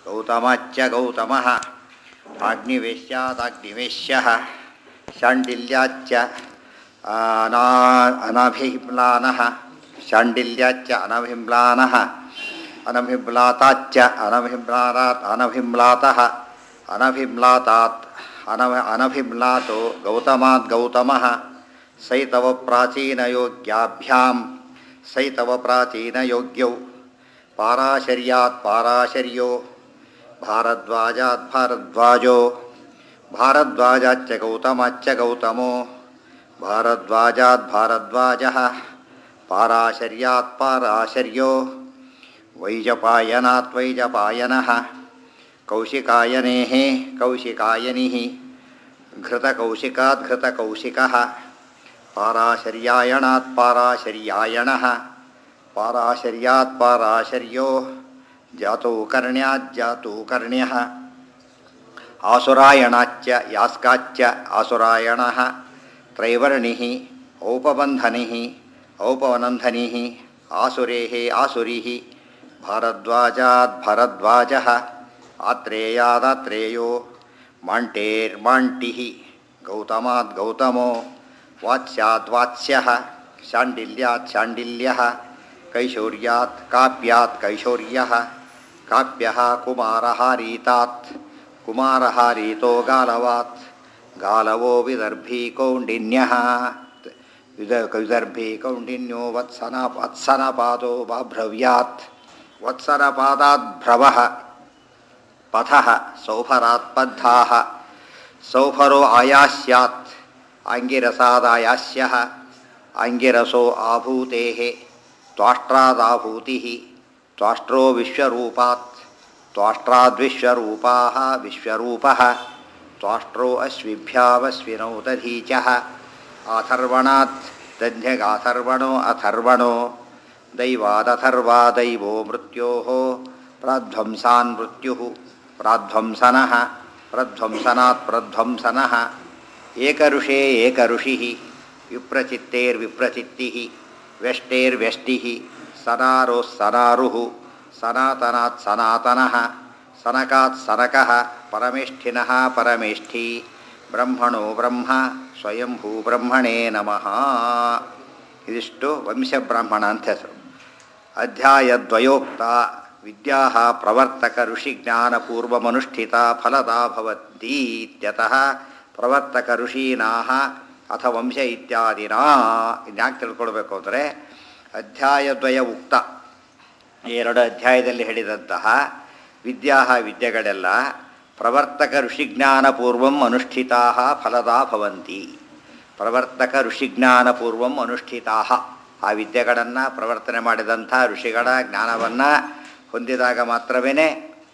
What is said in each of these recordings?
ಗೌತಮಚ್ಚ ಗೌತಮಃ ಆಗ್ನಿವೇಶ್ಯಾದಾಗ್ನಿವೇಶ್ಯಃ ಶಾಂಡಿಲ್ಯಾಚ್ಚ ಅನಾ ಅನಭಿಮ್ಲಾನಃ ಶಾಂಡಿಲ್ಯಾಚ್ಚ ಅನಭಿಮ್ಲಾನಃ ಅನಭಿಮ್ಲಾತಾಚ್ಚ ಅನಭಿಮ್ಲಾತಾತ್ ಅನಭಿಮ್ಲಾತಃ ಅನಭಿಮ್ಲಾತಾತ್ ಅನವ ಅನಭಿಮ್ಲಾತೋ ಗೌತಮಾತ್ ಗೌತಮಃ ಸೈತವ ಪ್ರಾಚೀನಯೋಗ್ಯಾಭ್ಯಾಂ ಸೈತವ ಪ್ರಾಚೀನಯೋಗ್ಯೌ ಪಾರಾಶರ್ಯಾತ್ ಪಾರಾಶರ್ಯೋ ಭಾರದ್ವಾಜಾತ್ ಭಾರದ್ವಾಜೋ ಭಾರದ್ವಾಜಾಚ್ಚ ಗೌತಮಚ್ಚ ಗೌತಮೋ ಭಾರದ್ವಾಜಾತ್ ಭಾರದ್ವಾಜಃ ಪಾರಾಶರ್ಯಾತ್ ಪಾರಾಶರ್ಯೋ ವೈಜಪಾಯನಾತ್ ವೈಜಪಾಯನಃ ಕೌಶಿಕಾಯನೇಃ ಕೌಶಿಕಾಯನಿಃ घृतकौशिकात् घृतकौशिकः पाराशर्यायणात् पाराशर्यायणः पाराशर्यात् पाराशर्यो जातौ कर्ण्यात् जातौ कर्ण्यः आसुरायणाच्च यास्काच्च आसुरायणः त्रैवर्णिः औपबन्धनिः औपवनन्धनिः आसुरेः आसुरिः भारद्वाजात् भरद्वाजः आत्रेयादात्रेयो माण्टेर्माण्टिः गौतमात् गौतमो वात्स्याद्वात्स्यः शाण्डिल्यात् शाण्डिल्यः कैशोर्यात् काप्यात् कैशोर्यः काप्यः कुमारहारीतात् कुमारहारीतो गालवात् गालवो विदर्भी कौण्डिन्यः विद विदर्भी कौण्डिन्यो वत्सना वत्सनपादो बाभ्रव्यात् वत्सनपादाद्भ्रवः पथः सौभरात् बद्धाः सौभरो आयास्यात् आङ्गिरसादायास्यः आङ्गिरसो आभूतेः त्वाष्ट्रादाभूतिः त्वाष्ट्रो विश्वरूपात् त्वाष्ट्राद्विश्वरूपाः विश्वरूपः त्वाष्ट्रो अश्विभ्यावश्विनौ दधीचः आथर्वणात् दध्यगाथर्वणो अथर्वणो दैवादथर्वा दैवो मृत्योः प्रध्वंसान् मृत्युः प्राध्वंसनः प्रध्वंसनात् प्रध्वंसनः एकऋषे एकऋषिः विप्रचित्तेर्विप्रचित्तिः व्यष्टेर्व्यष्टिः सनारोः सनारुः सनातनात् सनातनः सनकात् सनकः परमेष्ठिनः परमेष्ठी ಬ್ರಹ್ಮಣೋ ಬ್ರಹ್ಮ ಸ್ವಯಂಭೂ ಬ್ರಹ್ಮಣೇ ನಮಃ ಇದಿಷ್ಟು ವಂಶಬ್ರಾಹ್ಮಣ ಅಂತ ಹೆಸರು ಅಧ್ಯಾಯದ್ವಯೋಕ್ತ ವಿದ್ಯಾ ಪ್ರವರ್ತಕ ಋಷಿಜ್ಞಾನಪೂರ್ವಮನುಷ್ಠಿತ ಫಲದಾ ಭವತಿ ಇತ್ಯತಃ ಪ್ರವರ್ತಕ ಋಷೀನಾ ಅಥ ವಂಶ ಇತ್ಯಾದಿನಾ ಇನ್ಯಾಕೆ ತಿಳ್ಕೊಳ್ಬೇಕು ಅಂದರೆ ಅಧ್ಯಾಯದ್ವಯ ಉಕ್ತ ಎರಡು ಅಧ್ಯಾಯದಲ್ಲಿ ಹೇಳಿದಂತಹ ವಿದ್ಯಾ ವಿದ್ಯೆಗಳೆಲ್ಲ ಪ್ರವರ್ತಕ ಋಷಿಜ್ಞಾನಪೂರ್ವಂ ಅನುಷ್ಠಿತಾ ಫಲದಾ ಭವಂತಿ ಪ್ರವರ್ತಕ ಋಷಿಜ್ಞಾನಪೂರ್ವಂ ಅನುಷ್ಠಿತಾ ಆ ವಿದ್ಯೆಗಳನ್ನು ಪ್ರವರ್ತನೆ ಮಾಡಿದಂಥ ಋಷಿಗಳ ಜ್ಞಾನವನ್ನು ಹೊಂದಿದಾಗ ಮಾತ್ರವೇ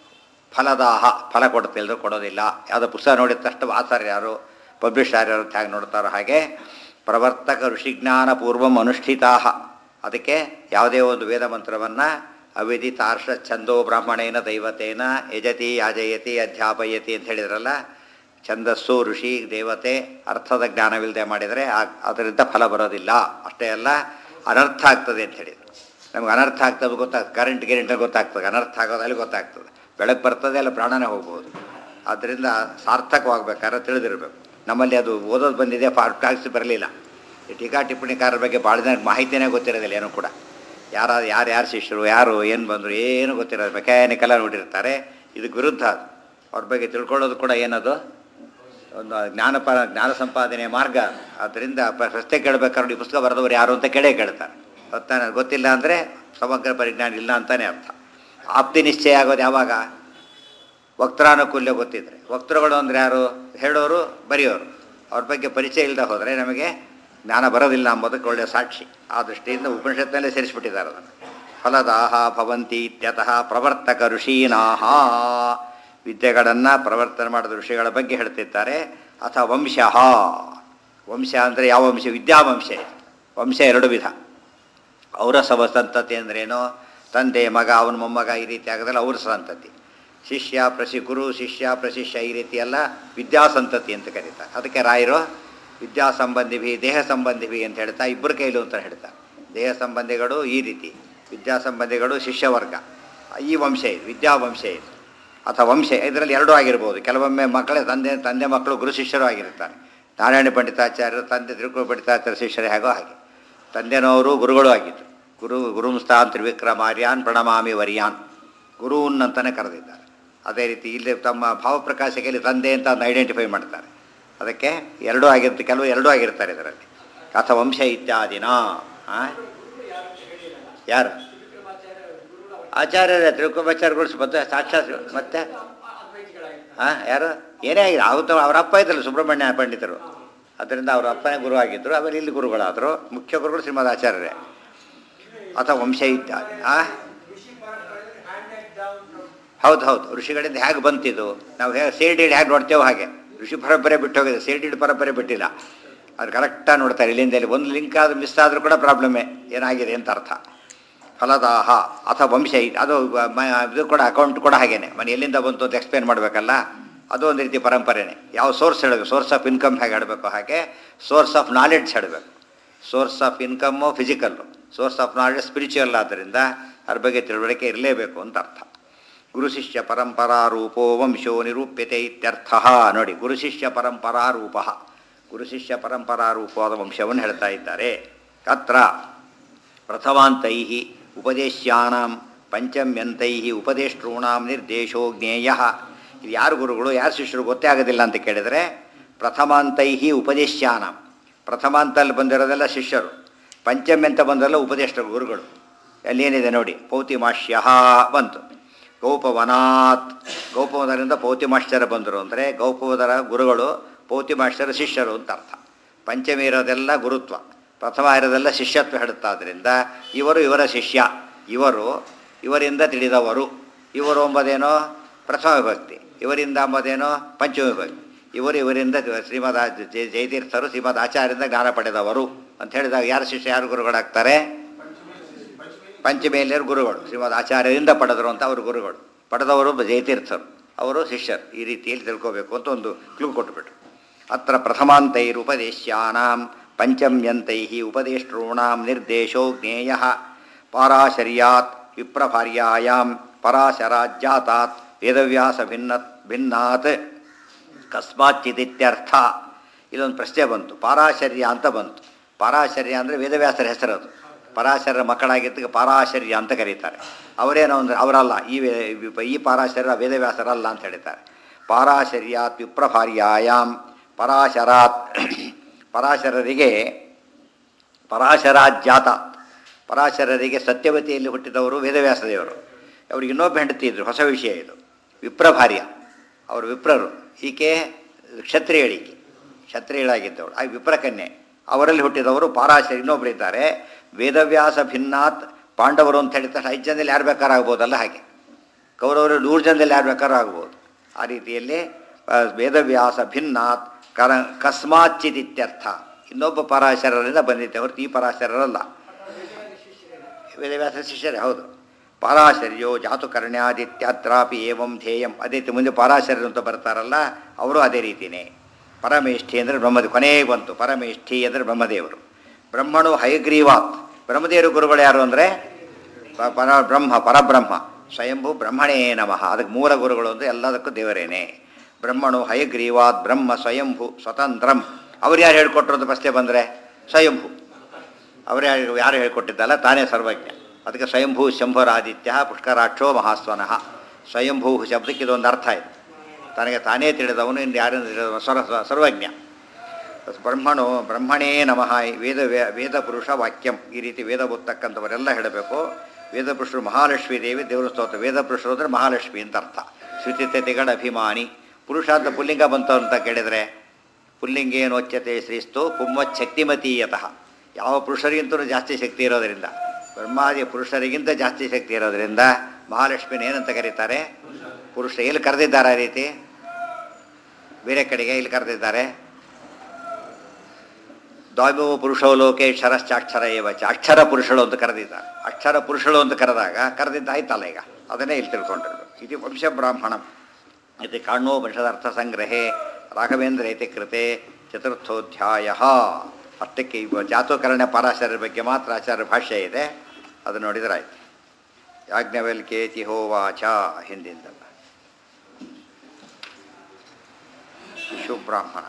ಫಲದಾಹ ಫಲ ಕೊಡ್ತಿಲ್ಲದ್ರು ಕೊಡೋದಿಲ್ಲ ಯಾವುದೋ ಪುಸ್ತಕ ನೋಡಿದ ತಕ್ಷಣ ಆಚಾರ್ಯ ಯಾರು ಪಬ್ಲಿಷ್ ಯಾರು ಹೇಗೆ ನೋಡ್ತಾರೋ ಹಾಗೆ ಪ್ರವರ್ತಕ ಋಷಿಜ್ಞಾನಪೂರ್ವಂ ಅನುಷ್ಠಿತಾ ಅದಕ್ಕೆ ಯಾವುದೇ ಒಂದು ವೇದ ಮಂತ್ರವನ್ನು ಅವಿದಿತಾರ್ಷ ಛಂದೋ ಬ್ರಾಹ್ಮಣೇನ ದೈವತೇನ ಯಜತಿ ಯಾಜಯತಿ ಅಧ್ಯಾಪಯತಿ ಅಂತ ಹೇಳಿದ್ರಲ್ಲ ಛಂದಸ್ಸು ಋಷಿ ದೇವತೆ ಅರ್ಥದ ಜ್ಞಾನವಿಲ್ಲದೆ ಮಾಡಿದರೆ ಅದರಿಂದ ಫಲ ಬರೋದಿಲ್ಲ ಅಷ್ಟೇ ಅಲ್ಲ ಅನರ್ಥ ಆಗ್ತದೆ ಅಂತ ಹೇಳಿದರು ನಮ್ಗೆ ಅನರ್ಥ ಆಗ್ತದೆ ಗೊತ್ತಾಗ್ತದೆ ಕರೆಂಟ್ ಗಿರೆಂಟಲ್ಲಿ ಗೊತ್ತಾಗ್ತದೆ ಅನರ್ಥ ಆಗೋದು ಅಲ್ಲಿ ಗೊತ್ತಾಗ್ತದೆ ಬೆಳಗ್ಗೆ ಬರ್ತದೆ ಅಲ್ಲ ಪ್ರಾಣನೇ ಹೋಗ್ಬೋದು ಆದ್ದರಿಂದ ಸಾರ್ಥಕವಾಗಬೇಕಾದ್ರೆ ತಿಳಿದಿರಬೇಕು ನಮ್ಮಲ್ಲಿ ಅದು ಓದೋದು ಬಂದಿದೆ ಟ್ಯಾಕ್ಸ್ ಬರಲಿಲ್ಲ ಈ ಟೀಕಾ ಟಿಪ್ಪಣಿಕಾರರ ಬಗ್ಗೆ ಭಾಳ ಜನ ಮಾಹಿತಿನೇ ಗೊತ್ತಿರೋದಿಲ್ಲ ಏನೂ ಕೂಡ ಯಾರು ಯಾರು ಯಾರು ಶಿಷ್ಯರು ಯಾರು ಏನು ಬಂದರು ಏನು ಗೊತ್ತಿರೋದು ಮೆಕ್ಯಾನಿಕಲ್ಲ ನೋಡಿರ್ತಾರೆ ಇದಕ್ಕೆ ವಿರುದ್ಧ ಅವ್ರ ಬಗ್ಗೆ ತಿಳ್ಕೊಳ್ಳೋದು ಕೂಡ ಏನದು ಒಂದು ಜ್ಞಾನಪ ಜ್ಞಾನ ಸಂಪಾದನೆಯ ಮಾರ್ಗ ಆದ್ದರಿಂದ ಪ್ರಶ್ನೆ ಕೇಳಬೇಕಾದ್ರೆ ಈ ಪುಸ್ತಕ ಬರೆದವರು ಯಾರು ಅಂತ ಕೇಳೇ ಕೇಳ್ತಾರೆ ಗೊತ್ತಾನೆ ಗೊತ್ತಿಲ್ಲ ಅಂದರೆ ಸಮಗ್ರ ಪರಿಜ್ಞಾನ ಇಲ್ಲ ಅಂತಲೇ ಅರ್ಥ ಆಪ್ತಿ ನಿಶ್ಚಯ ಆಗೋದು ಯಾವಾಗ ವಕ್ತಾನುಕೂಲ್ಯ ಗೊತ್ತಿದ್ರೆ ವಕ್ತೃಗಳು ಅಂದರೆ ಯಾರು ಹೇಳೋರು ಬರೆಯೋರು ಅವ್ರ ಬಗ್ಗೆ ಪರಿಚಯ ಇಲ್ಲದೆ ಹೋದರೆ ನಮಗೆ ಜ್ಞಾನ ಬರೋದಿಲ್ಲ ಅಂಬೋದಕ್ಕೆ ಒಳ್ಳೆಯ ಸಾಕ್ಷಿ ಆ ದೃಷ್ಟಿಯಿಂದ ಉಪನಿಷತ್ನಲ್ಲೇ ಸೇರಿಸಿಬಿಟ್ಟಿದ್ದಾರೆ ಅದನ್ನು ಫಲದಾಹ ಭವಂತಿ ಇತ್ಯತಃ ಪ್ರವರ್ತಕ ಋಷೀನಾಹ ವಿದ್ಯೆಗಳನ್ನು ಪ್ರವರ್ತನೆ ಮಾಡಿದ ಋಷಿಗಳ ಬಗ್ಗೆ ಹೇಳ್ತಿದ್ದಾರೆ ಅಥ ವಂಶಃ ವಂಶ ಅಂದರೆ ಯಾವ ವಂಶ ವಿದ್ಯಾವಂಶ ಇದೆ ವಂಶ ಎರಡು ವಿಧ ಔರಸವ ಸಂತತಿ ಅಂದ್ರೇನು ತಂದೆ ಮಗ ಅವನ ಮೊಮ್ಮಗ ಈ ರೀತಿ ಆಗೋದಲ್ಲ ಅವ್ರ ಸಂತತಿ ಶಿಷ್ಯ ಪ್ರಶಿ ಗುರು ಶಿಷ್ಯ ಪ್ರಶಿಷ್ಯ ಈ ರೀತಿ ಎಲ್ಲ ವಿದ್ಯಾಸಂತತಿ ಅಂತ ಕರೀತಾರೆ ಅದಕ್ಕೆ ರಾಯರು ವಿದ್ಯಾ ಸಂಬಂಧಿಭಿ ದೇಹ ಸಂಬಂಧಿಭಿ ಅಂತ ಹೇಳ್ತಾ ಇಬ್ಬರು ಕೈಲು ಅಂತ ಹೇಳ್ತಾರೆ ದೇಹ ಸಂಬಂಧಿಗಳು ಈ ರೀತಿ ವಿದ್ಯಾ ಸಂಬಂಧಿಗಳು ಶಿಷ್ಯವರ್ಗ ಈ ವಂಶ ಇದು ವಿದ್ಯಾವಂಶ ಇದು ಅಥವಾ ವಂಶ ಇದರಲ್ಲಿ ಎರಡೂ ಆಗಿರ್ಬೋದು ಕೆಲವೊಮ್ಮೆ ಮಕ್ಕಳೇ ತಂದೆ ತಂದೆ ಮಕ್ಕಳು ಗುರು ಶಿಷ್ಯರು ಆಗಿರ್ತಾರೆ ನಾರಾಯಣ ಪಂಡಿತಾಚಾರ್ಯರು ತಂದೆ ತಿರುಕುಳ ಪಂಡಿತಾಚಾರ್ಯ ಶಿಷ್ಯರೇ ಹೇಗೋ ಹಾಗೆ ತಂದೆನವರು ಗುರುಗಳು ಆಗಿದ್ದರು ಗುರು ಗುರುಂಸ್ತಾನ್ ತ್ರಿವಿಕ್ರಮಾರ್ಯಾನ್ ಪ್ರಣಮಾಮಿ ವರ್ಯಾನ್ ಗುರುವನ್ ಅಂತಲೇ ಕರೆದಿದ್ದಾರೆ ಅದೇ ರೀತಿ ಇಲ್ಲಿ ತಮ್ಮ ಭಾವಪ್ರಕಾಶಕ್ಕೆ ತಂದೆ ಅಂತ ಅದನ್ನ ಐಡೆಂಟಿಫೈ ಮಾಡ್ತಾರೆ ಅದಕ್ಕೆ ಎರಡೂ ಆಗಿರುತ್ತೆ ಕೆಲವು ಎರಡೂ ಆಗಿರ್ತಾರೆ ಇದರಲ್ಲಿ ಅಥವಾ ವಂಶ ಇತ್ಯಾದಿನ ಆ? ಯಾರು ಆಚಾರ್ಯರೇ ತಿರುಕುಮಾಚಾರ್ಯಗಳು ಮತ್ತೆ ಸಾಕ್ಷಾತ್ ಮತ್ತೆ ಹಾಂ ಯಾರು ಏನೇ ಆಗಿದೆ ಅವತ್ತು ಅವರ ಅಪ್ಪ ಇದ್ರಲ್ಲ ಸುಬ್ರಹ್ಮಣ್ಯ ಪಂಡಿತರು ಅದರಿಂದ ಅವರ ಅಪ್ಪನೇ ಗುರು ಆಗಿದ್ದರು ಆಮೇಲೆ ಇಲ್ಲಿ ಗುರುಗಳಾದರು ಮುಖ್ಯ ಗುರುಗಳು ಶ್ರೀಮದ್ ಆಚಾರ್ಯರೇ ಅಥವಾ ವಂಶ ಇತ್ಯಾದಿ ಆ ಹೌದು ಹೌದು ಋಷಿಗಳಿಂದ ಹೇಗೆ ಬಂತಿದ್ದು ನಾವು ಹೇಗೆ ಸೇರ್ಡಿಡ್ ಹೇಗೆ ನೋಡ್ತೇವೆ ಹಾಗೆ ಋಷಿ ಪರಂಪರೆ ಬಿಟ್ಟು ಹೋಗಿದೆ ಸೇರ್ಡಿಡ್ ಪರಂಪರೆ ಬಿಟ್ಟಿಲ್ಲ ಅದು ಕರೆಕ್ಟಾಗಿ ನೋಡ್ತಾರೆ ಇಲ್ಲಿಂದ ಇಲ್ಲಿ ಒಂದು ಲಿಂಕ್ ಆದ್ರೂ ಮಿಸ್ ಆದರೂ ಕೂಡ ಪ್ರಾಬ್ಲಮ್ಮೇ ಏನಾಗಿದೆ ಅಂತ ಅರ್ಥ ಫಲದಾಹ ಅಥವಾ ವಂಶ ಇ- ಅದು ಮ- ಇದು ಕೂಡ ಅಕೌಂಟ್ ಕೂಡ ಹಾಗೇನೆ ಮನೆ ಎಲ್ಲಿಂದ ಬಂತು ಅಂತ ಎಕ್ಸ್ಪ್ಲೇನ್ ಮಾಡಬೇಕಲ್ಲ ಅದು ಒಂದು ರೀತಿ ಪರಂಪರೆನೇ ಯಾವ ಸೋರ್ಸ್ ಹೇಳಬೇಕು ಸೋರ್ಸ್ ಆಫ್ ಇನ್ಕಮ್ ಹೇಗೆ ಹೇಳಬೇಕು ಹಾಗೆ ಸೋರ್ಸ್ ಆಫ್ ನಾಲೆಡ್ಜ್ ಹೇಳಬೇಕು source of income physical source of knowledge spiritual ಆದ್ದರಿಂದ ಅದ್ರ ಬಗ್ಗೆ ತಿಳುವಳಿಕೆ ಇರಲೇಬೇಕು ಅಂತ ಅರ್ಥ ಗುರು ಶಿಷ್ಯ ಪರಂಪರಾ ರೂಪೋ ವಂಶೋ ನಿರೂಪ್ಯತೆ ಇತ್ಯರ್ಥ ನೋಡಿ ಗುರು ಶಿಷ್ಯ ಪರಂಪರಾ ರೂಪ ಗುರು ಶಿಷ್ಯ ಪರಂಪರಾ ರೂಪವಾದ ವಂಶವನ್ನು ಹೇಳ್ತಾ ಇದ್ದಾರೆ ಅತ್ರ ಪ್ರಥಮಾಂತೈ ಉಪದೇಶ್ಯಾನಾಂ ಪಂಚಮ್ಯಂತೈ ಉಪದೇಷ್ಟॄಣಾಂ ನಿರ್ದೇಶೋ ಜ್ಞೇಯ ಇದು ಯಾರು ಗುರುಗಳು ಯಾರು ಶಿಷ್ಯರು ಗೊತ್ತೇ ಆಗೋದಿಲ್ಲ ಅಂತ ಕೇಳಿದರೆ ಪ್ರಥಮಾಂತೈ ಉಪದೇಶ್ಯಾನಾಂ ಪ್ರಥಮಾಂತಲ್ಲಿ ಬಂದಿರೋದೆಲ್ಲ ಶಿಷ್ಯರು ಪಂಚಮ್ಯಂತ ಬಂದರೆಲ್ಲ ಉಪದೇಷ್ಟ ಗುರುಗಳು ಅಲ್ಲೇನಿದೆ ನೋಡಿ ಪೌತಿಮಾಶ್ಯ ಬಂತು ಗೌಪವನಾತ್ ಗೌಪವನರಿಂದ ಪೌತಿಮಾಶ್ಚರ ಬಂದರು ಅಂದರೆ ಗೌಪವದರ ಗುರುಗಳು ಪೌತಿಮಾಶ್ಚರ ಶಿಷ್ಯರು ಅಂತ ಅರ್ಥ ಪಂಚಮಿ ಇರೋದೆಲ್ಲ ಗುರುತ್ವ ಪ್ರಥಮ ಇರೋದೆಲ್ಲ ಶಿಷ್ಯತ್ವ ಹೇಳುತ್ತಾದ್ರಿಂದ ಇವರು ಇವರ ಶಿಷ್ಯ ಇವರು ಇವರಿಂದ ತಿಳಿದವರು ಇವರು ಎಂಬುದೇನೋ ಪ್ರಥಮ ವಿಭಕ್ತಿ ಇವರಿಂದ ಎಂಬುದೇನೋ ಪಂಚಮ ವಿಭಕ್ತಿ ಇವರು ಇವರಿಂದ ಶ್ರೀಮದ್ ಆ- ಜಯ- ಜಯತೀರ್ಥರು ಶ್ರೀಮದ್ ಆಚಾರ್ಯರಿಂದ ಜ್ಞಾನ ಪಡೆದವರು ಅಂತ ಹೇಳಿದಾಗ ಯಾರು ಶಿಷ್ಯ ಯಾರು ಗುರುಗಳಾಗ್ತಾರೆ ಪಂಚಮೇಲಿಯರು ಗುರುಗಳು ಶ್ರೀಮದ್ ಆಚಾರ್ಯರಿಂದ ಪಡೆದರು ಅಂತ ಅವರು ಗುರುಗಳು ಪಡೆದವರು ಜಯತೀರ್ಥರು ಅವರು ಶಿಷ್ಯರು ಈ ರೀತಿಯಲ್ಲಿ ತಿಳ್ಕೋಬೇಕು ಅಂತ ಒಂದು ಕ್ಲೂ ಕೊಟ್ಟುಬಿಟ್ರು ಅತ್ರ ಪ್ರಥಮಾಂತೈರುಪದೇಶ್ಯಾನಾಂ ಪಂಚಮ್ಯಂತೈ ಉಪದೇಷ್ಟॄಣಾಂ ನಿರ್ದೇಶೋ ಜ್ಞೇಯ ಪಾರಾಶರ್ಯಾತ್ ವಿಪ್ರಭಾರ್ಯಾಯಾಂ ಪರಾಶರಾಜ್ಯಾತಾತ್ ವೇದವ್ಯಾಸ ಭಿನ್ನ ಭಿನ್ನಾತ್ ಕಸ್ಮಾಚ್ಚಿದಿತ್ಯರ್ಥ ಇಲ್ಲೊಂದು ಪ್ರಶ್ನೆ ಬಂತು ಪಾರಾಶರ್ಯ ಅಂತ ಬಂತು ಪಾರಾಶರ್ಯ ಅಂದರೆ ವೇದವ್ಯಾಸರ ಹೆಸರು ಅದು ಪರಾಶರ ಮಕ್ಕಳಾಗಿದ್ದಕ್ಕೆ ಪಾರಾಶರ್ಯ ಅಂತ ಕರೀತಾರೆ ಅವರೇನೋ ಅಂದರೆ ಅವರಲ್ಲ ಈ ವೇ- ಈ ಪಾರಾಶರ್ಯ ವೇದವ್ಯಾಸರಲ್ಲ ಅಂತ ಹೇಳ್ತಾರೆ ಪಾರಾಶರ್ಯಾತ್ ವಿಪ್ರಭಾರ್ಯಾಯಾಮ್ ಪರಾಶರಾತ್ ಪರಾಶರರಿಗೆ ಪರಾಶರಾಜ್ಯಾತ ಪರಾಶರರಿಗೆ ಸತ್ಯವತಿಯಲ್ಲಿ ಹುಟ್ಟಿದವರು ವೇದವ್ಯಾಸ ದೇವರು ಅವ್ರಿಗೆ ಇನ್ನೊಬ್ಬ ಹೆಂಡತಿ ಇದ್ರು ಹೊಸ ವಿಷಯ ಇದು ವಿಪ್ರಭಾರ್ಯ ಅವರು ವಿಪ್ರರು ಈಕೆ ಕ್ಷತ್ರಿಯಳಿಕೆ ಕ್ಷತ್ರಿಯಳಾಗಿದ್ದವಳು ಆ ವಿಪ್ರಕನ್ಯೆ ಅವರಲ್ಲಿ ಹುಟ್ಟಿದವರು ಪಾರಾಶರ ಇನ್ನೊಬ್ರು ಇದ್ದಾರೆ ವೇದವ್ಯಾಸ ಭಿನ್ನಾತ್ ಪಾಂಡವರು ಅಂತ ಹೇಳಿದ ಐದು ಜನದಲ್ಲಿ ಯಾರು ಬೇಕಾದ್ರೂ ಆಗ್ಬೋದಲ್ಲ ಹಾಗೆ ಕೌರವರು ನೂರು ಜನದಲ್ಲಿ ಯಾರು ಬೇಕಾದ್ರೂ ಆಗ್ಬೋದು ಆ ರೀತಿಯಲ್ಲಿ ಆ, ವೇದವ್ಯಾಸ ಭಿನ್ನಾತ್ ಕರ ಕಸ್ಮಾಚಿತ್ ಇತ್ಯರ್ಥ ಇನ್ನೊಬ್ಬ ಪರಾಶರರಿಂದ ಬಂದಿದ್ದೆ ಹೊರತು ಈ ಪರಾಶರರಲ್ಲ ವೇದವ್ಯಾಸ ಶಿಷ್ಯರೇ ಹೌದು ಪಾರಾಶರ್ಯೋ ಜಾತುಕರ್ಣ್ಯಾದಿತ್ಯಾತ್ರಾಪಿ ಏವಂ ಧ್ಯೇಯಂ ಅದೇ ರೀತಿ ಮುಂದೆ ಪಾರಾಶರ್ಯರು ಅಂತ ಬರ್ತಾರಲ್ಲ ಅವರು ಅದೇ ರೀತಿಯೇ ಪರಮೇಷ್ಠಿ ಅಂದರೆ ಬ್ರಹ್ಮದ ಕೊನೆಗೆ ಬಂತು ಪರಮೇಷ್ಠಿ ಅಂದರೆ ಬ್ರಹ್ಮದೇವರು ಬ್ರಹ್ಮಣು ಹಯಗ್ರೀವಾತ್ ಬ್ರಹ್ಮದೇವರು ಗುರುಗಳು ಯಾರು ಅಂದರೆ ಪ- ಪರ ಬ್ರಹ್ಮ ಪರಬ್ರಹ್ಮ ಸ್ವಯಂಭೂ ಬ್ರಹ್ಮಣೇ ನಮಃ ಅದಕ್ಕೆ ಮೂಲ ಗುರುಗಳು ಅಂದರೆ ಎಲ್ಲದಕ್ಕೂ ದೇವರೇನೆ ಬ್ರಹ್ಮಣು ಹಯಗ್ರೀವಾತ್ ಬ್ರಹ್ಮ ಸ್ವಯಂಭೂ ಸ್ವತಂತ್ರಂ ಅವ್ರು ಯಾರು ಹೇಳ್ಕೊಟ್ರು ಅಂತ ಪ್ರಶ್ನೆ ಬಂದರೆ ಸ್ವಯಂಭೂ ಅವರೇ ಯಾರು ಹೇಳ್ಕೊಟ್ಟಿದ್ದಲ್ಲ ತಾನೇ ಸರ್ವಜ್ಞ ಅದಕ್ಕೆ ಸ್ವಯಂಭೂ ಶಂಭರಾದಿತ್ಯ ಪುಷ್ಕರಾಕ್ಷೋ ಮಹಾಸ್ವನಃ ಸ್ವಯಂಭೂ ಶಬ್ದಕ್ಕೆ ಇದೊಂದು ಅರ್ಥ ಇದೆ ತನಗೆ ತಾನೇ ತಿಳಿದವನು ಇನ್ನು ಯಾರಿಂದ ತಿಳಿದವನು ಸ್ವರ ಸ್ವ- ಸರ್ವಜ್ಞ ಬ್ರಹ್ಮಣು ಬ್ರಹ್ಮಣೇ ನಮಃ ವೇದ ವೇ- ವೇದ ಪುರುಷ ವಾಕ್ಯಂ ಈ ರೀತಿ ವೇದ ಓದ್ತಕ್ಕಂಥವರೆಲ್ಲ ಹೇಳಬೇಕು ವೇದ ಪುರುಷರು ಮಹಾಲಕ್ಷ್ಮೀ ದೇವಿ ದೇವರ ಸ್ತೋತ್ರ ವೇದ ಪುರುಷರು ಅಂದರೆ ಮಹಾಲಕ್ಷ್ಮಿ ಅಂತ ಅರ್ಥ ಶ್ರುತಿತೆಗಳ ಅಭಿಮಾನಿ ಪುರುಷ ಅಂತ ಪುಲ್ಲಿಂಗ ಬಂತು ಅಂತ ಕೇಳಿದರೆ ಪುಲ್ಲಿಂಗೇನೋಚ್ಯತೆ ಶ್ರೀಸ್ತು ಪುಮ್ಮತ್ ಶಕ್ತಿಮತೀಯತಃ ಯಾವ ಪುರುಷರಿಗಿಂತಲೂ ಜಾಸ್ತಿ ಶಕ್ತಿ ಇರೋದರಿಂದ ಬ್ರಹ್ಮಾದಿ ಪುರುಷರಿಗಿಂತ ಜಾಸ್ತಿ ಶಕ್ತಿ ಇರೋದರಿಂದ ಮಹಾಲಕ್ಷ್ಮಿನ ಏನಂತ ಕರೀತಾರೆ ಪುರುಷ ಎಲ್ಲಿ ಕರೆದಿದ್ದಾರೆ ಆ ರೀತಿ ಬೇರೆ ಕಡೆಗೆ ಇಲ್ಲಿ ಕರೆದಿದ್ದಾರೆ ದ್ವಾಮೋ ಪುರುಷೋ ಲೋಕೆ ಕ್ಷರಶ್ಚಾಕ್ಷರ ಏವ ಚ ಅಕ್ಷರ ಪುರುಷಳು ಅಂತ ಕರೆದಿದ್ದಾರೆ ಅಕ್ಷರ ಪುರುಷಳು ಅಂತ ಕರೆದಾಗ ಕರೆದಿದ್ದಾಯ್ತಲ್ಲ ಈಗ ಅದನ್ನೇ ಇಲ್ಲಿ ತಿಳ್ಕೊಂಡಿರೋದು ಇದು ವಂಶ ಬ್ರಾಹ್ಮಣಂ ಇದು ಕಾಣೋ ವಂಶದಾರ್ಥ ಸಂಗ್ರಹೆ ರಾಘವೇಂದ್ರ ಇತಿ ಕೃತೆ ಚತುರ್ಥೋಧ್ಯಾಯ ಅಷ್ಟಕ್ಕೆ ಇವ ಜಾತೋಕರಣ ಪರಾಶರ ಬಗ್ಗೆ ಮಾತ್ರ ಆಚಾರ್ಯ ಭಾಷ್ಯ ಇದೆ ಅದು ನೋಡಿದ್ರೆ ಆಯ್ತು ಯಾಜ್ಞವಲ್ಕೇತಿ ಹೋವಾಚ ಹಿಂದಿಂದಲ್ಲ ಇಷ್ಟು ಬ್ರಾಹ್ಮಣ